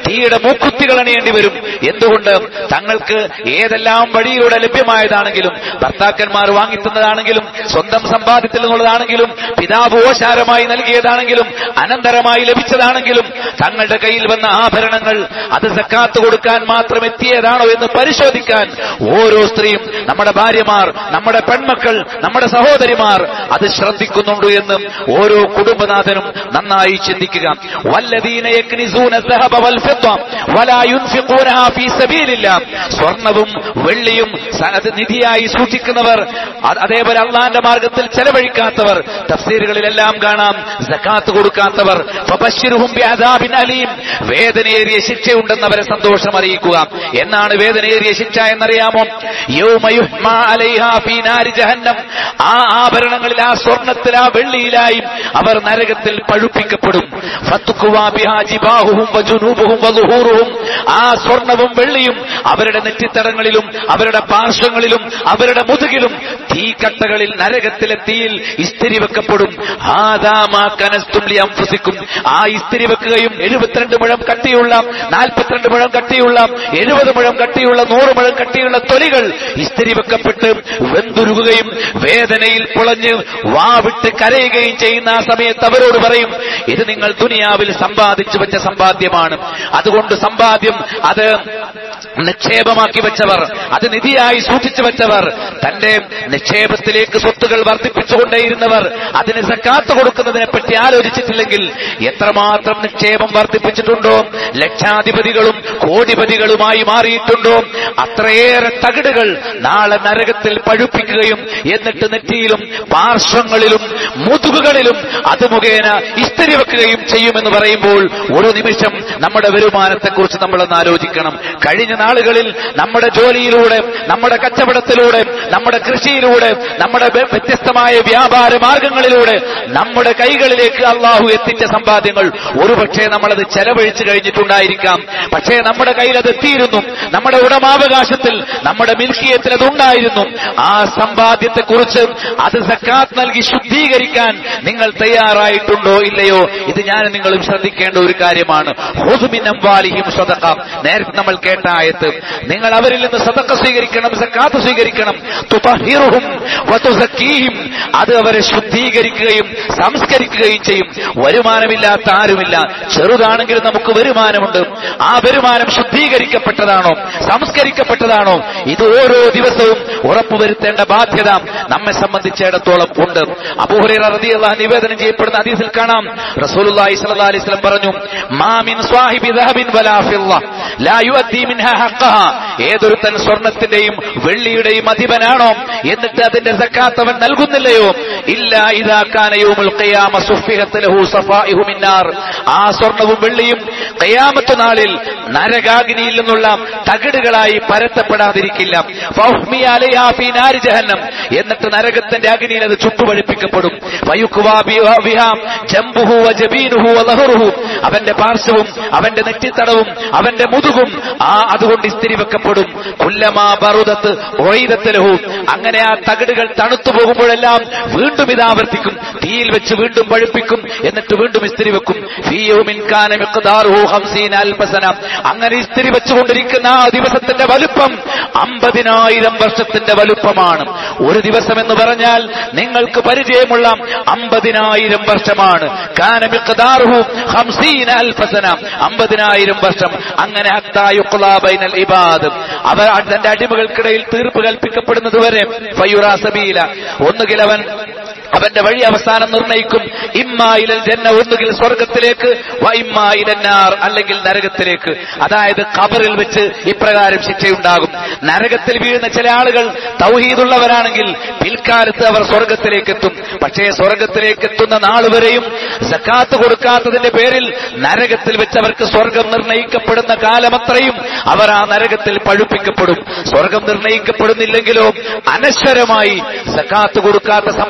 തീയുടെ മൂക്കുത്തികൾ അണിയേണ്ടി വരും എന്തുകൊണ്ട് തങ്ങൾക്ക് ഏതെല്ലാം വഴിയിലൂടെ ലഭ്യമായതാണെങ്കിലും ഭർത്താക്കന്മാർ വാങ്ങിത്തന്നതാണെങ്കിലും സ്വന്തം സമ്പാദ്യത്തിൽ നിന്നുള്ളതാണെങ്കിലും പിതാവ് ഓശാരമായി നൽകിയതാണെങ്കിലും അനന്തരമായി ലഭിച്ചതാണെങ്കിലും തങ്ങളുടെ കയ്യിൽ വന്ന ആഭരണങ്ങൾ അത് സക്കാത്ത് കൊടുക്കാൻ മാത്രം എത്തിയതാണോ എന്ന് പരിശോധിക്കാൻ ഓരോ സ്ത്രീയും നമ്മുടെ ഭാര്യമാർ നമ്മുടെ പെൺമക്കൾ നമ്മുടെ സഹോദരിമാർ അത് ശ്രദ്ധിക്കുന്നുണ്ട് എന്ന് ഓരോ കുടുംബനാഥനും നന്നായി ചിന്തിക്കുക വല്ലദീന യക്നിസൂന الذهب والفضة ولا ينفقونها في سبيل الله സ്വർണവും വെള്ളിയും സ- അത് നിധിയായി സൂക്ഷിക്കുന്നവർ അത് അതേപോലെ അള്ളാന്റെ മാർഗത്തിൽ ചെലവഴിക്കാത്തവർ തഫ്സീറുകളിലെല്ലാം കാണാം സക്കാത്ത് കൊടുക്കാത്തവർ ഫബശ്ശിറുഹും ബിഅദാബിൻ അലീം വേദനയേറിയ ശിക്ഷയുണ്ടെന്നവരെ സന്തോഷം അറിയിക്കുക എന്നാണ് വേദനയേറിയ ശിക്ഷ എന്നറിയാമോ യൗമ യുഹ്മാ അലൈഹാ ഫീ നാരി ജഹന്നം ആ ആഭരണങ്ങളിൽ ആ സ്വർണത്തിൽ ആ വെള്ളിയിലായും അവർ നരകത്തിൽ പഴുപ്പിക്കപ്പെടും ഫത്തുക്കുവാ ബിഹാ ജിബാഹുഹും വജുനൂബുഹും വദുഹൂറുഹും ആ സ്വർണവും വെള്ളിയും അവരുടെ നെറ്റിത്തടങ്ങളിലും അവരുടെ പാർശ്വങ്ങളിലും അവരുടെ മുതുകിലും തീക്കട്ടകളിൽ നരകത്തിലെ തീയിൽ ഇസ്തിരി വെക്കപ്പെടും ആദാമാ കനസ്തും ലി അംഫുസിക്കും ആ ഇസ്തിരി വെക്കുകയും എഴുപത്തിരണ്ട് മുഴം കട്ടിയുള്ള നാൽപ്പത്തിരണ്ട് മുഴം കട്ടിയുള്ള എഴുപത് മുഴം കട്ടിയുള്ള നൂറ് മുഴം കട്ടിയുള്ള തൊലികൾ ഇസ്തിരി വെക്കപ്പെട്ട് വെന്തുരുകുകയും വേദനയിൽ പുളഞ്ഞ് വാവിട്ട് കരയുകയും ചെയ്യുന്ന ആ സമയത്ത് അവരോട് പറയും ഇത് നിങ്ങൾ ദുനിയാവിൽ സമ്പാദിച്ചു വെച്ച സമ്പാദ്യമാണ് അതുകൊണ്ട് സമ്പാദ്യം അത് നിക്ഷേപമാക്കി വെച്ചവർ അത് നിധിയായി സൂക്ഷിച്ചു വെച്ചവർ തന്റെ നിക്ഷേപത്തിലേക്ക് സ്വത്തുകൾ വർദ്ധിപ്പിച്ചുകൊണ്ടേയിരുന്നവർ അതിന് സക്കാത്ത് കൊടുക്കുന്നതിനെ പറ്റി ആലോചിച്ചിട്ടില്ലെങ്കിൽ എത്രമാത്രം നിക്ഷേപം വർദ്ധിപ്പിച്ചിട്ടുണ്ടോ ലക്ഷാധിപതികളും കോടിപതികളുമായി മാറിയിട്ടുണ്ടോ അത്രയേറെ തകിടുകൾ നാളെ നരകത്തിൽ പഴുപ്പിക്കുകയും എന്നിട്ട് നെറ്റിയിലും പാർശ്വങ്ങളിലും മുതുകുകളിലും അത് മുഖേന ഇസ്തിരി വെക്കുകയും ചെയ്യുമെന്ന് പറയുമ്പോൾ ഒരു നിമിഷം നമ്മുടെ വരുമാനത്തെക്കുറിച്ച് നമ്മളൊന്ന് ആലോചിക്കണം കഴിഞ്ഞ നാളുകളിൽ നമ്മുടെ ജോലിയിലൂടെ നമ്മുടെ കച്ചവടത്തിലൂടെ നമ്മുടെ കൃഷിയിലൂടെ നമ്മുടെ വ്യ- വ്യത്യസ്തമായ വ്യാപാര മാർഗങ്ങളിലൂടെ നമ്മുടെ കൈകളിലേക്ക് അള്ളാഹു എത്തിച്ച സമ്പാദ്യങ്ങൾ ഒരുപക്ഷെ നമ്മളത് ചെലവഴിച്ചു കഴിഞ്ഞിട്ടുണ്ടായിരിക്കാം പക്ഷേ നമ്മുടെ കയ്യിൽ അത് എത്തിയിരുന്നു നമ്മുടെ ഉടമാവകാശത്തിൽ നമ്മുടെ മിൽക്കിയത്തിൽ അത് ഉണ്ടായിരുന്നു ആ സമ്പാദ്യത്തെക്കുറിച്ച് അത് സക്കാത്ത് നൽകി ശുദ്ധീകരിക്കാൻ നിങ്ങൾ തയ്യാറായിട്ടുണ്ടോ ഇല്ലയോ ഇത് ഞാൻ നിങ്ങളും ശ്രദ്ധിക്കേണ്ട ഒരു കാര്യമാണ് ഹുസുമിനം വാലിഹിം സ്വതക്ക നേരത്തെ നമ്മൾ കേട്ട ആയത്ത് നിങ്ങൾ അവരിൽ നിന്ന് സതക്ക സ്വീകരിക്കണം സക്കാത്ത് സ്വീകരിക്കണം തുതഹിറുഹും വതുസക്കീഹിം അത് അവരെ ശുദ്ധീകരിക്കുകയും സംസ്കരിക്കുകയും ചെയ്യും വരുമാനമില്ലാത്ത ആരുമില്ല ചെറുതാണെങ്കിലും നമുക്ക് വരുമാനമുണ്ട് ആ വരുമാനം ശുദ്ധീകരിക്കപ്പെട്ടതാണോ സംസ്കരിക്കപ്പെട്ടതാണോ ഇത് ഓരോ ദിവസവും ഉറപ്പുവരുത്തേണ്ട ബാധ്യത നമ്മെ സംബന്ധിച്ചിടത്തോളം ഉണ്ട് അബൂഹുറൈറ റളിയല്ലാഹു അൻഹു നിവേദനം ചെയ്യപ്പെടുന്ന ഹദീസിൽ കാണാം റസൂലുള്ളാഹി സ്വല്ലല്ലാഹു അലൈഹി വസല്ലം പറഞ്ഞു മാ മിൻ സ്വാഹിബി ദഹബിൻ വലാ ഫിദ്ദ ലാ യുഅദ്ദി മിൻഹാ ഹഖ്ഖഹാ ഏതൊരുത്തൻ സ്വർണത്തിന്റെയും വെള്ളിയുടെയും അധിപനാണോ എന്നിട്ട് അതിന്റെ സക്കാത്ത് അവൻ നൽകുന്നില്ലയോ ഇല്ല ഇദാ കാന യൗമുൽ ഖിയാമ സുഫിഹത്ത് ലഹു സഫായിഹു മിന്നാർ ആ സ്വർണവും വെള്ളിയും ഖിയാമത്ത് നാളിൽ നരകാഗ്നിയിൽ നിന്നുള്ള തകിടുകളായി പരത്തപ്പെടാതിരിക്കില്ല ഫൗഹ്മിയ അലൈഹാ ഫീ നാരി ജഹന്നം എന്നിട്ട് നരകത്തിന്റെ അഗ്നിയിൽ അത് ചുട്ടുപഴിപ്പിക്കപ്പെടും ഫയുക്വാ ബിഹാ ബിഹാ ജംബുഹു വജബീനുഹു വലഹറുഹു അവന്റെ പാർശ്വവും അവന്റെ നെറ്റിത്തടവും അവന്റെ മുതുകും ആ അതുകൊണ്ട് ഇസ്തിരി വെക്കപ്പെടും കുല്ലമാ ബറുദത്ത് ഒയ്തത്തലഹു അങ്ങനെ ആ തകിടുകൾ തണുത്തു പോകുമ്പോഴെല്ലാം വീണ്ടും ഇത് ആവർത്തിക്കും തീയിൽ വെച്ച് വീണ്ടും പഴുപ്പിക്കും എന്നിട്ട് വീണ്ടും ഇസ്തിരി വെക്കും ഫീയൗമിൻ കാന മിഖ്ദാറുഹു ഖംസീന അൽഫസന അങ്ങനെ ഇസ്തിരി വെച്ചുകൊണ്ടിരിക്കുന്ന ആ ദിവസത്തിന്റെ വലുപ്പം അമ്പതിനായിരം വർഷത്തിന്റെ വലുപ്പമാണ് ഒരു ദിവസം എന്ന് പറഞ്ഞാൽ നിങ്ങൾക്ക് പരിചയമുള്ള അമ്പതിനായിരം വർഷമാണ് കാന മിഖ്ദാറുഹു ഖംസീന അൽഫസന അമ്പതിനായിരം വർഷം അങ്ങനെ ഹത്താ യുഖ്ലാ ബൈനൽ ഇബാദ് അവർ തന്റെ അടിമകൾക്കിടയിൽ തീർപ്പ് കൽപ്പിക്കപ്പെടുന്നത് വരെ ഫയുറാ സബീല ഒന്നുകിൽ അവൻ അവന്റെ വഴി അവസാനം നിർണയിക്കും ഇമ്മായിലൽ ജന്ന ഒന്നുകിൽ സ്വർഗത്തിലേക്ക് വ ഇമ്മായിലന്നാർ അല്ലെങ്കിൽ നരകത്തിലേക്ക് അതായത് ഖബറിൽ വെച്ച് ഇപ്രകാരം ശിക്ഷയുണ്ടാകും നരകത്തിൽ വീഴുന്ന ചില ആളുകൾ തൗഹീദുള്ളവരാണെങ്കിൽ പിൽക്കാലത്ത് അവർ സ്വർഗത്തിലേക്ക് എത്തും പക്ഷേ സ്വർഗത്തിലേക്ക് എത്തുന്ന നാൾ വരെയും സക്കാത്ത് കൊടുക്കാത്തതിന്റെ പേരിൽ നരകത്തിൽ വെച്ച് അവർക്ക് സ്വർഗം നിർണയിക്കപ്പെടുന്ന കാലമത്രയും അവർ ആ നരകത്തിൽ പഴുപ്പിക്കപ്പെടും സ്വർഗം നിർണയിക്കപ്പെടുന്നില്ലെങ്കിലോ അനശ്വരമായി സക്കാത്ത് കൊടുക്കാത്ത സമ്പാദ്യത്തിന്റെ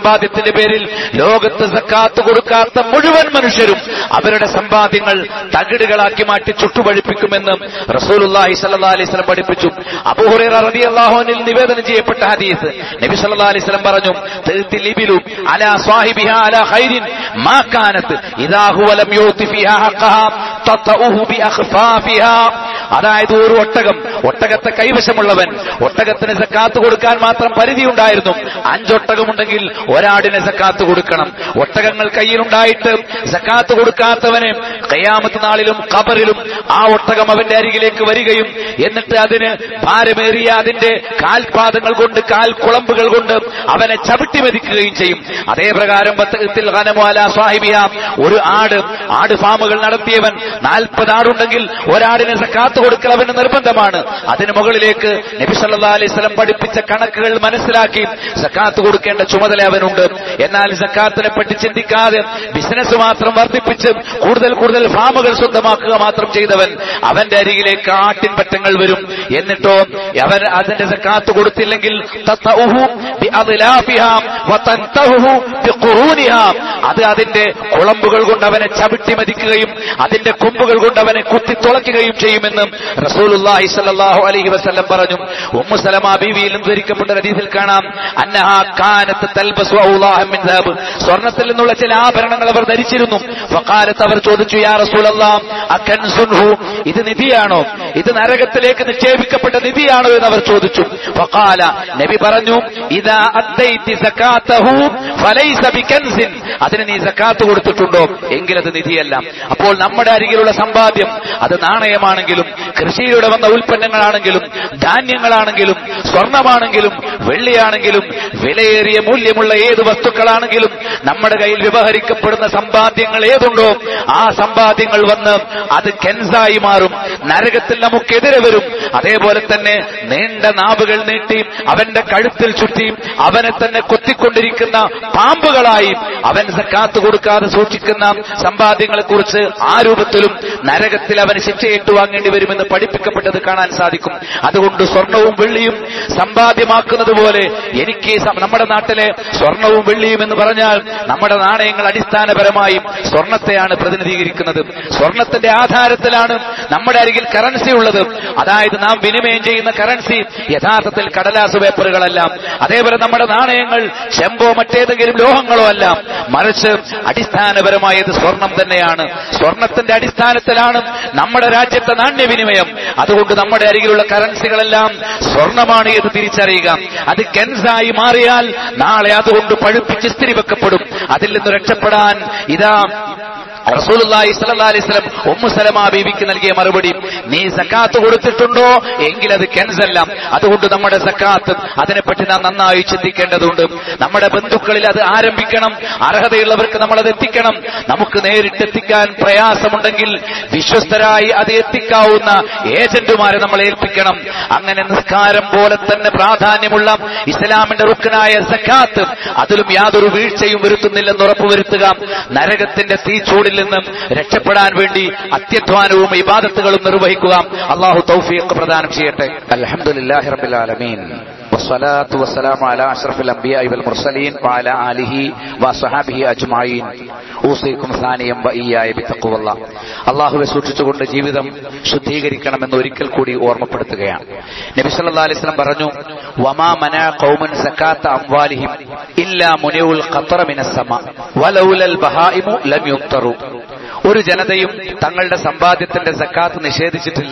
സമ്പാദ്യത്തിന്റെ പേരിൽ ലോകത്ത് സക്കാത്ത് കൊടുക്കാത്ത മുഴുവൻ മനുഷ്യരും അവരുടെ സമ്പാദ്യങ്ങൾ തകിടുകളാക്കി മാറ്റി ചുട്ടുപഴിപ്പിക്കുമെന്ന് റസൂലുള്ളാഹി സല്ലല്ലാഹു അലൈഹി വസല്ലം പഠിപ്പിച്ചു അബൂഹുറൈറ റളിയല്ലാഹു അൻഹു നിവേദനം ചെയ്യപ്പെട്ട ഹദീസ് നബി സല്ലല്ലാഹു അലൈഹി വസല്ലം പറഞ്ഞു "തഅ്തിൽ ഇബിലു അലാ സ്വാഹിബിഹാ അലാ ഖൈരിൻ മാ കാനത്ത് ഇദാ ഹുവ ലം യൂതി ഫീഹാ ഹഖഹാ തതഉഹു ബി അഖ്ഫാഫിഹാ അതായത് ഒരു ഒട്ടകം ഒട്ടകത്തെ കൈവശമുള്ളവൻ ഒട്ടകത്തിന് സക്കാത്ത് കൊടുക്കാൻ മാത്രം പരിധിയുണ്ടായിരുന്നു അഞ്ചൊട്ടകമുണ്ടെങ്കിൽ ഒരാടിന് സക്കാത്ത് കൊടുക്കണം ഒട്ടകങ്ങൾ കയ്യിലുണ്ടായിട്ട് സക്കാത്ത് കൊടുക്കാത്തവന് കയ്യാമത്ത് നാളിലും ഖബറിലും ആ ഒട്ടകം അവന്റെ അരികിലേക്ക് വരികയും എന്നിട്ട് അതിന് ഭാരമേറിയ അതിന്റെ കാൽപാദങ്ങൾ കൊണ്ട് കാൽ കുളമ്പുകൾ കൊണ്ട് അവനെ ചവിട്ടി മതിക്കുകയും ചെയ്യും അതേ പ്രകാരം ബത്തകത്തിൽ ഖനമുഅല സ്വാഹിബിയ ഒരു ആട് ആട് ഫാമുകൾ നടത്തിയവൻ നാൽപ്പത് ആടുണ്ടെങ്കിൽ ഒരാടിന് സക്കാത്ത് കൊടുക്കൽ അവന് നിർബന്ധമാണ് അതിന് മുകളിലേക്ക് നബി സല്ലല്ലാഹു അലൈഹി വസല്ലം പഠിപ്പിച്ച കണക്കുകൾ മനസ്സിലാക്കി സക്കാത്ത് കൊടുക്കേണ്ട ചുമതല അവനുണ്ട് എന്നാൽ സക്കാത്തിനെ പറ്റി ചിന്തിക്കാതെ ബിസിനസ് മാത്രം വർദ്ധിപ്പിച്ച് കൂടുതൽ കൂടുതൽ ഫാമുകൾ സ്വന്തമാക്കുക മാത്രം ചെയ്തവൻ അവന്റെ അരികിലേക്ക് ആട്ടിൻ പറ്റങ്ങൾ വരും എന്നിട്ടോ അവൻ അതിന്റെ സക്കാത്ത് കൊടുത്തില്ലെങ്കിൽ തത്തഉഹു ബിഅദ്ലാഫിഹാ വതൻതഹു ബിഖുറൂനിഹാ അത് അതിന്റെ കുളമ്പുകൾ കൊണ്ട് അവനെ ചവിട്ടി മതിക്കുകയും അതിന്റെ കൊമ്പുകൾ കൊണ്ട് അവനെ കുത്തി തുളയ്ക്കുകയും ചെയ്യുമെന്ന് റസൂലുള്ളാഹി സ്വല്ലല്ലാഹു അലൈഹി വസല്ലം പറഞ്ഞു ഉമ്മു സലമ ബീവിയിലും ധരിക്കപ്പെട്ട ഹദീസിൽ കാണാം അന്നഹാ കാനത്ത് തൽബസു ഔലാഹ മിൻ ദഹബ് സ്വർണ്ണത്തിൽ നിന്നുള്ള ചില ആഭരണങ്ങൾ അവർ ധരിച്ചിരുന്നു ഫഖാലത്ത് അവർ ചോദിച്ചു യാ റസൂലല്ലാഹ് അകൻസുൻഹു ഇത് നിധിയാണോ ഇത് നരകത്തിലേക്ക് നിക്ഷേപിക്കപ്പെട്ട നിധിയാണോ എന്ന് അവർ ചോദിച്ചു ഫഖാല നബി പറഞ്ഞു ഇദാ അദ്ദൈതി സകാതഹു ഫലൈസ ബികൻസിൻ അതിന് നീ സക്കാത്ത് കൊടുത്തിട്ടുണ്ടോ എങ്കിൽ അത് നിധിയല്ല അപ്പോൾ നമ്മുടെ അരികിലുള്ള സമ്പാദ്യം അത് നാണയമാണെങ്കിലും കൃഷിയിലൂടെ വന്ന ഉൽപ്പന്നങ്ങളാണെങ്കിലും ധാന്യങ്ങളാണെങ്കിലും സ്വർണമാണെങ്കിലും വെള്ളിയാണെങ്കിലും വിലയേറിയ മൂല്യമുള്ള ഏത് വസ്തുക്കളാണെങ്കിലും നമ്മുടെ കയ്യിൽ വ്യവഹരിക്കപ്പെടുന്ന സമ്പാദ്യങ്ങൾ ഏതുണ്ടോ ആ സമ്പാദ്യങ്ങൾ വന്ന് അത് കെൻസായി മാറും നരകത്തിൽ നമുക്കെതിരെ വരും അതേപോലെ തന്നെ നീണ്ട നാവുകൾ നീട്ടി അവന്റെ കഴുത്തിൽ ചുറ്റി അവനെ തന്നെ കൊത്തിക്കൊണ്ടിരിക്കുന്ന പാമ്പുകളായി അവൻ സക്കാത്ത് കൊടുക്കാതെ സൂക്ഷിക്കുന്ന സമ്പാദ്യങ്ങളെ കുറിച്ച് ആ രൂപത്തിലും നരകത്തിൽ അവന് ശിക്ഷ ഏറ്റുവാങ്ങേണ്ടി വരുമെന്ന് പഠിപ്പിക്കപ്പെട്ടത് കാണാൻ സാധിക്കും അതുകൊണ്ട് സ്വർണവും വെള്ളിയും സമ്പാദ്യമാക്കുന്നത് പോലെ എനിക്ക് ഈ സം- നമ്മുടെ നാട്ടിലെ സ്വർണവും വെള്ളിയും എന്ന് പറഞ്ഞാൽ നമ്മുടെ നാണയങ്ങൾ അടിസ്ഥാനപരമായും സ്വർണത്തെയാണ് പ്രതിനിധീകരിക്കുന്നത് സ്വർണത്തിന്റെ ആധാരത്തിലാണ് നമ്മുടെ അരികിൽ കറൻസി ഉള്ളത് അതായത് നാം വിനിമയം ചെയ്യുന്ന കറൻസി യഥാർത്ഥത്തിൽ കടലാസ് പേപ്പറുകളല്ല അതേപോലെ നമ്മുടെ നാണയങ്ങൾ ചെമ്പോ മറ്റേതെങ്കിലും ലോഹങ്ങളോ അല്ല മറിച്ച് അടിസ്ഥാനപരമായത് സ്വർണം തന്നെയാണ് സ്വർണത്തിന്റെ അടിസ്ഥാനത്തിലാണ് നമ്മുടെ രാജ്യത്തെ നാണ്യവിനിമയം അതുകൊണ്ട് നമ്മുടെ അരികിലുള്ള കറൻസികളെല്ലാം സ്വർണമാണ് എന്ന് തിരിച്ചറിയുക അത് കെൻസായി മാറിയാൽ നാളെ അതുകൊണ്ട് പഴുപ്പിച്ച് സ്ഥിരി വെക്കപ്പെടും അതിൽ നിന്ന് രക്ഷപ്പെടാൻ ഇതാ റസൂലുള്ളാഹി സ്വല്ലല്ലാഹി അലൈഹി വസല്ലം ഉമ്മു സലമ ബീവിക്ക് നൽകിയ മറുപടി നീ സക്കാത്ത് കൊടുത്തിട്ടുണ്ടോ എങ്കിൽ അത് കെൻസല്ല അതുകൊണ്ട് നമ്മുടെ സക്കാത്ത് അതിനെപ്പറ്റി നാം നന്നായി ചിന്തിക്കേണ്ടതുണ്ട് നമ്മുടെ ബന്ധുക്കളിൽ അത് ആരംഭിക്കണം അർഹതയുള്ളവർക്ക് നമ്മൾ അത് എത്തിക്കണം നമുക്ക് നേരിട്ട് എത്തിക്കാൻ പ്രയാസമുണ്ടെങ്കിൽ വിശ്വസ്തരായി അത് എത്തിക്കാവുന്ന ഏജന്റുമാരെ നമ്മൾ ഏൽപ്പിക്കണം അങ്ങനെ നിസ്കാരം പോലെ തന്നെ പ്രാധാന്യമുള്ള ഇസ്ലാമിന്റെ റുക്കനായ സക്കാത്ത് അതിലും യാതൊരു വീഴ്ചയും വരുത്തുന്നില്ലെന്ന് ഉറപ്പുവരുത്തുക നരകത്തിന്റെ തീച്ചൂടിൽ നിന്നും രക്ഷപ്പെടാൻ വേണ്ടി അത്യധ്വാനവും ഇബാദത്തുകളും നിർവഹിക്കുക അള്ളാഹു തൗഫീഖ് പ്രദാനം ചെയ്യട്ടെ അൽഹംദുലില്ലാഹി റബ്ബിൽ ആലമീൻ والصلاة والسلام على أشرف الأنبياء والمرسلين وعلى آله وصحابه أجمعين ഊസൈക്കും സാനിയം വയ്യായ ബിത്തഖ്വ അള്ളാഹുവെ സൂക്ഷിച്ചുകൊണ്ട് ജീവിതം ശുദ്ധീകരിക്കണമെന്ന് ഒരിക്കൽ കൂടി ഓർമ്മപ്പെടുത്തുകയാണ് നബി സല്ലല്ലാഹു അലൈഹി വസല്ലം പറഞ്ഞു വമാ മനാ ഖൗമൻ സകാത്ത അംവാലിഹിം ഇല്ലാ മുനിഉൽ ഖത്തറ മിനസ് സമ വലൗലൽ ബഹായിമു ലം യുക്തറു ഒരു ജനതയും തങ്ങളുടെ സമ്പാദ്യത്തിന്റെ സക്കാത്ത് നിഷേധിച്ചിട്ടില്ല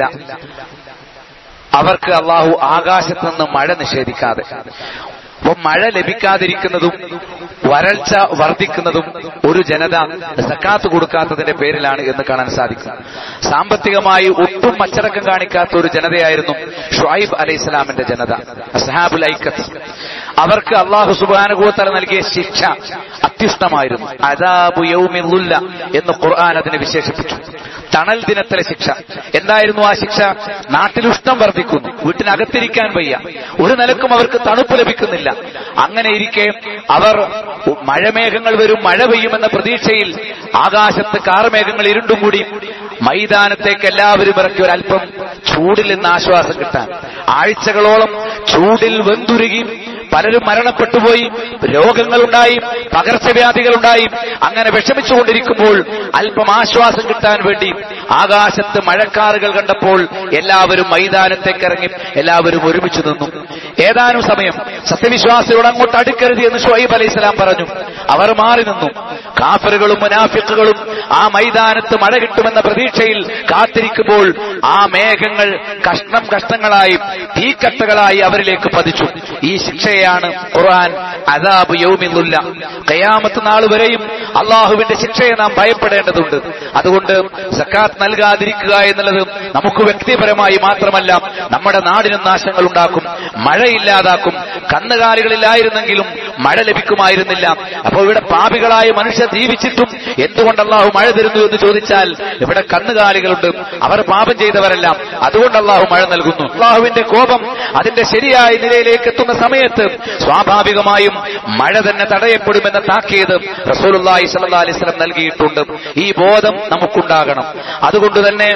അവർക്ക് അള്ളാഹു ആകാശത്ത് നിന്ന് മഴ നിഷേധിക്കാതെ അപ്പൊ മഴ ലഭിക്കാതിരിക്കുന്നതും വരൾച്ച വർദ്ധിക്കുന്നതും ഒരു ജനത സക്കാത്ത് കൊടുക്കാത്തതിന്റെ പേരിലാണ് എന്ന് കാണാൻ സാധിക്കും സാമ്പത്തികമായി ഒട്ടും അച്ചടക്കം കാണിക്കാത്ത ഒരു ജനതയായിരുന്നു ഷുഐബ് അലൈഹി ഇസ്ലാമിന്റെ ജനത അസ്ഹാബുൽ ഐക്കത്ത് അവർക്ക് അള്ളാഹു സുബാനുഭവത്തല നൽകിയ ശിക്ഷ അത്യുഷ്ടമായിരുന്നു അദാബു യൗമില്ല എന്ന് ഖുർആൻ അതിനെ വിശേഷിപ്പിച്ചു തണൽ ദിനത്തിലെ ശിക്ഷ എന്തായിരുന്നു ആ ശിക്ഷ നാട്ടിൽ ഉഷ്ണം വർദ്ധിക്കുന്നു വീട്ടിനകത്തിരിക്കാൻ വയ്യ ഒരു നിലക്കും അവർക്ക് തണുപ്പ് ലഭിക്കുന്നില്ല അങ്ങനെ ഇരിക്കെ അവർ മഴമേഘങ്ങൾ വരും മഴ പെയ്യുമെന്ന പ്രതീക്ഷയിൽ ആകാശത്ത് കാർമേഘങ്ങൾ ഇരുണ്ടും കൂടി മൈതാനത്തേക്ക് എല്ലാവരും ഇറക്കി ഒരല്പം ചൂടിൽ നിന്ന് ആശ്വാസം കിട്ടാൻ ആഴ്ചകളോളം ചൂടിൽ വെന്തുരുകി പലരും മരണപ്പെട്ടുപോയി രോഗങ്ങളുണ്ടായി പകർച്ചവ്യാധികളുണ്ടായി അങ്ങനെ വിഷമിച്ചുകൊണ്ടിരിക്കുമ്പോൾ അല്പം ആശ്വാസം കിട്ടാൻ വേണ്ടി ആകാശത്ത് മഴക്കാറുകൾ കണ്ടപ്പോൾ എല്ലാവരും മൈതാനത്തേക്ക് ഇറങ്ങി എല്ലാവരും ഒരുമിച്ച് നിന്നു ഏതാനും സമയം സത്യവിശ്വാസിയോട് അങ്ങോട്ട് അടുക്കരുത് എന്ന് ഷുഹൈബ് അലൈഹി സ്വലാം പറഞ്ഞു അവർ മാറി നിന്നു കാഫറുകളും മുനാഫിക്കുകളും ആ മൈതാനത്ത് മഴ കിട്ടുമെന്ന പ്രതീക്ഷയിൽ കാത്തിരിക്കുമ്പോൾ ആ മേഘങ്ങൾ കഷ്ണം കഷ്ണങ്ങളായി തീക്കട്ടകളായി അവരിലേക്ക് പതിച്ചു ഈ ശിക്ഷയാണ് ഖുർആൻ അദാബ് യൗമിന്നുല്ല കയാമത്ത് നാൾ വരെയും അള്ളാഹുവിന്റെ ശിക്ഷയെ നാം ഭയപ്പെടേണ്ടതുണ്ട് അതുകൊണ്ട് സക്കാത്ത് നൽകാതിരിക്കുക എന്നുള്ളത് നമുക്ക് വ്യക്തിപരമായി മാത്രമല്ല നമ്മുടെ നാടിനും നാശങ്ങൾ ഉണ്ടാക്കും മഴയില്ലാതാക്കും കന്നുകാലികളില്ലായിരുന്നെങ്കിലും മഴ ലഭിക്കുമായിരുന്നില്ല അപ്പോൾ ഇവിടെ പാപികളായ മനുഷ്യർ ജീവിച്ചിട്ടും എന്തുകൊണ്ട് അള്ളാഹു മഴ തരുന്നു എന്ന് ചോദിച്ചാൽ ഇവിടെ കന്നുകാലികളുണ്ട് അവർ പാപം ചെയ്തവരല്ല അതുകൊണ്ട് അള്ളാഹു മഴ നൽകുന്നു അള്ളാഹുവിന്റെ കോപം അതിന്റെ ശരിയായ നിലയിലേക്ക് എത്തുന്ന സമയത്ത് സ്വാഭാവികമായും മഴ തന്നെ തടയപ്പെടുമെന്ന താക്കീത് റസൂലുള്ളാഹി സ്വല്ലല്ലാഹി അലൈഹി വസല്ലം നൽകിയിട്ടുണ്ട് ഈ ബോധം നമുക്കുണ്ടാകണം അതുകൊണ്ട് തന്നെ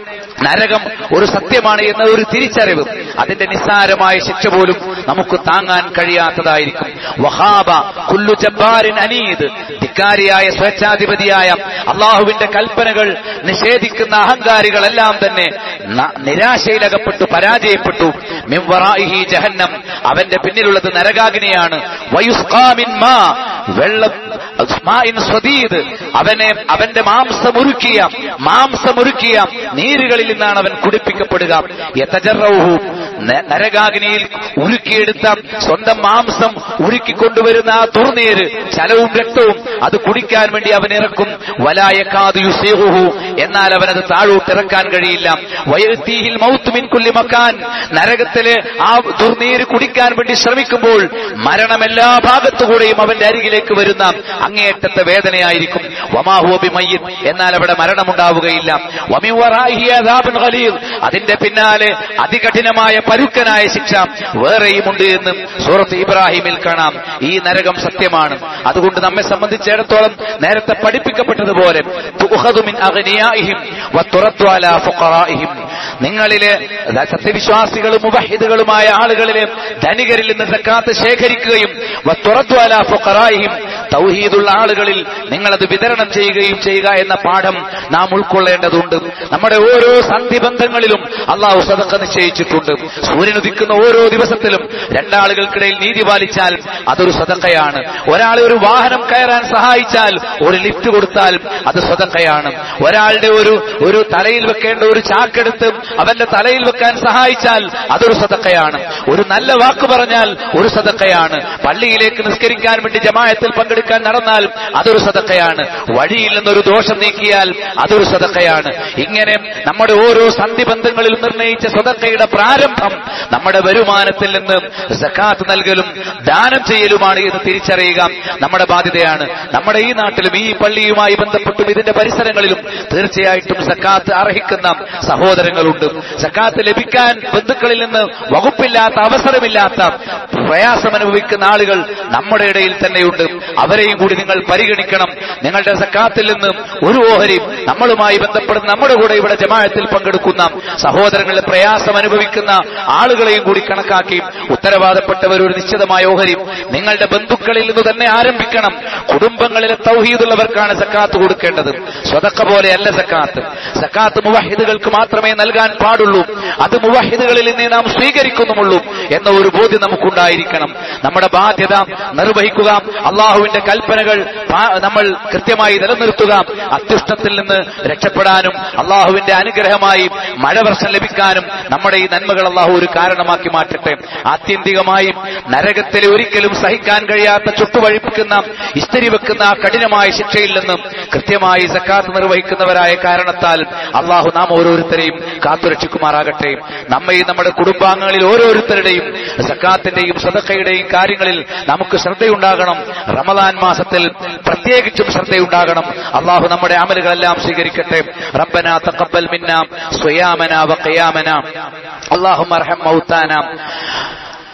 നരകം ഒരു സത്യമാണ് എന്ന ഒരു തിരിച്ചറിവ് അതിന്റെ നിസ്സാരമായ ശിക്ഷ പോലും നമുക്ക് താങ്ങാൻ കഴിയാത്തതായിരിക്കും വഹാബ കുല്ലു ജബ്ബാരിൻ അനീദ് ധിക്കാരിയായ സ്വേച്ഛാധിപതിയായ അള്ളാഹുവിന്റെ കൽപ്പനകൾ നിഷേധിക്കുന്ന അഹങ്കാരികളെല്ലാം തന്നെ ന- നിരാശയിലകപ്പെട്ടു പരാജയപ്പെട്ടു മിംവറായിഹി ജഹന്നം അവന്റെ പിന്നിലുള്ളത് നരകാഗ്നിയാണ് വയുസ്കാമിൻ മാ വെള്ളം ഉസ്മാഇൻ സ്വദീദ് അവനെ അവന്റെ മാംസമുരുക്കിയ മാംസമുരുക്കിയ നീരുകളിൽ നിന്നാണ് അവൻ കുടിപ്പിക്കപ്പെടുക യതജറൗഹു ന- നരകാഗ്നിയിൽ ഉരുക്കിയെടുത്ത സ്വന്തം മാംസം ഉരുക്കിക്കൊണ്ടുവരുന്ന ആ തുർനീര് ചലവും രക്തവും അത് കുടിക്കാൻ വേണ്ടി അവൻ ഇറക്കും വലായ കാതു യുസീഹുഹു എന്നാൽ അവനത് താഴോട്ട് ഇറക്കാൻ കഴിയില്ല വയത്തീഹിൽ മൗത്ത് മിൻ കുല്ലി മക്കാൻ നരകത്തിലെ ആ ദുർനീര് കുടിക്കാൻ വേണ്ടി ശ്രമിക്കുമ്പോൾ മരണം എല്ലാ ഭാഗത്തുകൂടെയും അവന്റെ അരികിലേക്ക് വരുന്ന അങ്ങേയറ്റത്തെ വേദനയായിരിക്കും വമാഹുബി മയ്യത്ത് എന്നാൽ അവിടെ മരണമുണ്ടാവുകയില്ല വമിൻ വറാഇഹി അദാബുൻ ഖലീൽ അതിന്റെ പിന്നാലെ അതികഠിനമായ പരുക്കനായ ശിക്ഷ വേറെയുമുണ്ട് എന്ന് സൂറത്ത് ഇബ്രാഹിമിൽ കാണാം ഈ നരകം സത്യമാണ് അതുകൊണ്ട് നമ്മെ സംബന്ധിച്ചിടത്തോളം നേരത്തെ പഠിപ്പിക്കപ്പെട്ടതുപോലെ തുഖദു മിൻ അഗ്നിയാഇഹിം വതുറദ്ദു അലാ ഫുഖറാഇഹിം നിങ്ങളിലെ സത്യവിശ്വാസികളും മുവഹിദുകളുമായ ആളുകളിലെ ധനികരിൽ നിന്ന് സക്കാത്ത് ശേഖരിക്കുകയും വതുറദ്ദു അലാ ഫുഖറാഇഹിം തൗഹീദുള്ള ആളുകളിൽ നിങ്ങളത് വിതരണം ചെയ്യുകയും ചെയ്യുക എന്ന പാഠം നാം ഉൾക്കൊള്ളേണ്ടതുണ്ട് നമ്മുടെ ഓരോ സന്ധിബന്ധങ്ങളിലും അള്ളാഹു സദക്ക നിശ്ചയിച്ചിട്ടുണ്ട് സൂര്യൻ ഉദിക്കുന്ന ഓരോ ദിവസത്തിലും രണ്ടാളുകൾക്കിടയിൽ നീതി പാലിച്ചാൽ അതൊരു സദക്കയാണ് ഒരാളെ ഒരു വാഹനം കയറാൻ സഹായിച്ചാൽ ഒരു ലിഫ്റ്റ് കൊടുത്താൽ അത് സ്വതക്കയാണ് ഒരാളുടെ ഒരു ഒരു തലയിൽ വെക്കേണ്ട ഒരു ചാക്കെടുത്ത് അവന്റെ തലയിൽ വെക്കാൻ സഹായിച്ചാൽ അതൊരു സദക്കയാണ് ഒരു നല്ല വാക്ക് പറഞ്ഞാൽ ഒരു സദക്കയാണ് പള്ളിയിലേക്ക് നിസ്കരിക്കാൻ വേണ്ടി ജമായത്തിൽ പങ്കെടുക്കാൻ നടന്നാൽ അതൊരു സദക്കയാണ് വഴിയിൽ നിന്നൊരു ദോഷം നീക്കിയാൽ അതൊരു സദക്കയാണ് ഇങ്ങനെ നമ്മുടെ ഓരോ സന്ധിബന്ധങ്ങളിൽ നിർണയിച്ച സ്വതക്കയുടെ പ്രാരംഭം നമ്മുടെ വരുമാനത്തിൽ നിന്ന് സക്കാത്ത് നൽകലും ദാനം ചെയ്യലുമാണ് എന്ന് തിരിച്ചറിയുക നമ്മുടെ ബാധ്യതയാണ് നമ്മുടെ ഈ നാട്ടിലും ഈ പള്ളിയുമായി ബന്ധപ്പെട്ടും ഇതിന്റെ പരിസരങ്ങളിലും തീർച്ചയായിട്ടും സക്കാത്ത് അർഹിക്കുന്ന സഹോദരങ്ങളുണ്ട് സക്കാത്ത് ലഭിക്കാൻ ബന്ധുക്കളിൽ നിന്ന് വകുപ്പില്ലാത്ത അവസരമില്ലാത്ത പ്രയാസം അനുഭവിക്കുന്ന ആളുകൾ നമ്മുടെ ഇടയിൽ തന്നെയുണ്ട് അവരെയും കൂടി നിങ്ങൾ പരിഗണിക്കണം നിങ്ങളുടെ സക്കാത്തിൽ നിന്ന് ഒരു ഓഹരി നമ്മളുമായി ബന്ധപ്പെടുന്ന നമ്മുടെ കൂടെ ഇവിടെ ജമാഅത്തിൽ പങ്കെടുക്കുന്ന സഹോദരങ്ങളുടെ പ്രയാസം അനുഭവിക്കുന്ന ആളുകളെയും കൂടി കണക്കാക്കി ഉത്തരവാദപ്പെട്ടവർ ഒരു നിശ്ചിതമായ ഓഹരി നിങ്ങളുടെ ബന്ധുക്കളിൽ നിന്ന് തന്നെ ആരംഭിക്കണം കുടുംബങ്ങളിലെ തൗഹീദുള്ളവർക്കാണ് സക്കാത്ത് കൊടുക്കേണ്ടത് സ്വതക്ക പോലെയല്ല സക്കാത്ത് സക്കാത്ത് മുവഹിദുകൾക്ക് മാത്രമേ നൽകാൻ പാടുള്ളൂ അത് മുവഹിദുകളിൽ നിന്ന് നാം സ്വീകരിക്കുന്നുമുള്ളൂ എന്ന ഒരു ബോധ്യം നമുക്കുണ്ടായിരിക്കണം നമ്മുടെ ബാധ്യത നിർവഹിക്കുക അള്ളാഹുവിന്റെ കൽപ്പനകൾ പാ- നമ്മൾ കൃത്യമായി നിലനിർത്തുക അത്യുഷ്ടത്തിൽ നിന്ന് രക്ഷപ്പെടാനും അള്ളാഹുവിന്റെ അനുഗ്രഹമായി മഴവർഷം ലഭിക്കാനും നമ്മുടെ ഈ നന്മകൾ അള്ളാഹു ഒരു കാരണമാക്കി മാറ്റട്ടെ ആത്യന്തികമായി നരകത്തിലെ ഒരിക്കലും സഹിക്കാൻ കഴിയാത്ത ചുട്ടുവഴിപ്പിക്കുന്ന ഇസ്തിരി വെക്കുന്ന ആ കഠിനമായ ശിക്ഷയിൽ നിന്നും കൃത്യമായി സക്കാത്ത് നിർവഹിക്കുന്നവരായ കാരണത്താൽ അള്ളാഹു നാം ഓരോരുത്തരെയും കാത്തുരക്ഷിക്കുമാറാകട്ടെ നമ്മയും നമ്മുടെ കുടുംബാംഗങ്ങളിൽ ഓരോരുത്തരുടെയും സക്കാത്തിന്റെയും സദക്കയുടെയും കാര്യങ്ങളിൽ നമുക്ക് ശ്രദ്ധയുണ്ടാകണം റമദാൻ മാസത്തിൽ പ്രത്യേകിച്ചും ശ്രദ്ധയുണ്ടാകണം അള്ളാഹു നമ്മുടെ അമലുകളെല്ലാം സ്വീകരിക്കട്ടെ റബ്ബന തഖബ്ബൽ മിന്ന സ്വയാമന വഖിയാമന اللهم ارحم موتانا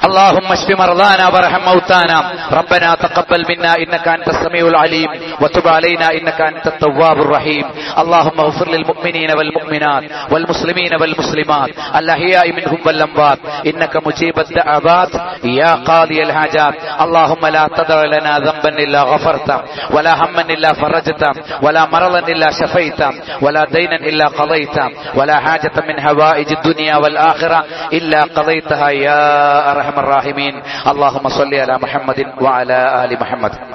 اللهم اشف مرضانا وارحم موتانا ربنا تقبل منا انك انت السميع العليم وتب علينا انك انت التواب الرحيم اللهم اغفر للمؤمنين والمؤمنات والمسلمين والمسلمات الاحياء منهم والاموات انك مجيب الدعوات يا قاضي الحاجات اللهم لا تدع لنا ذنبا الا غفرته ولا هما الا فرجته ولا مرضا الا شفيته ولا دينا الا قضيته ولا حاجه من هوائج الدنيا والاخره الا قضيتها يا ارحم الراحمين اللهم صل على محمد وعلى ال محمد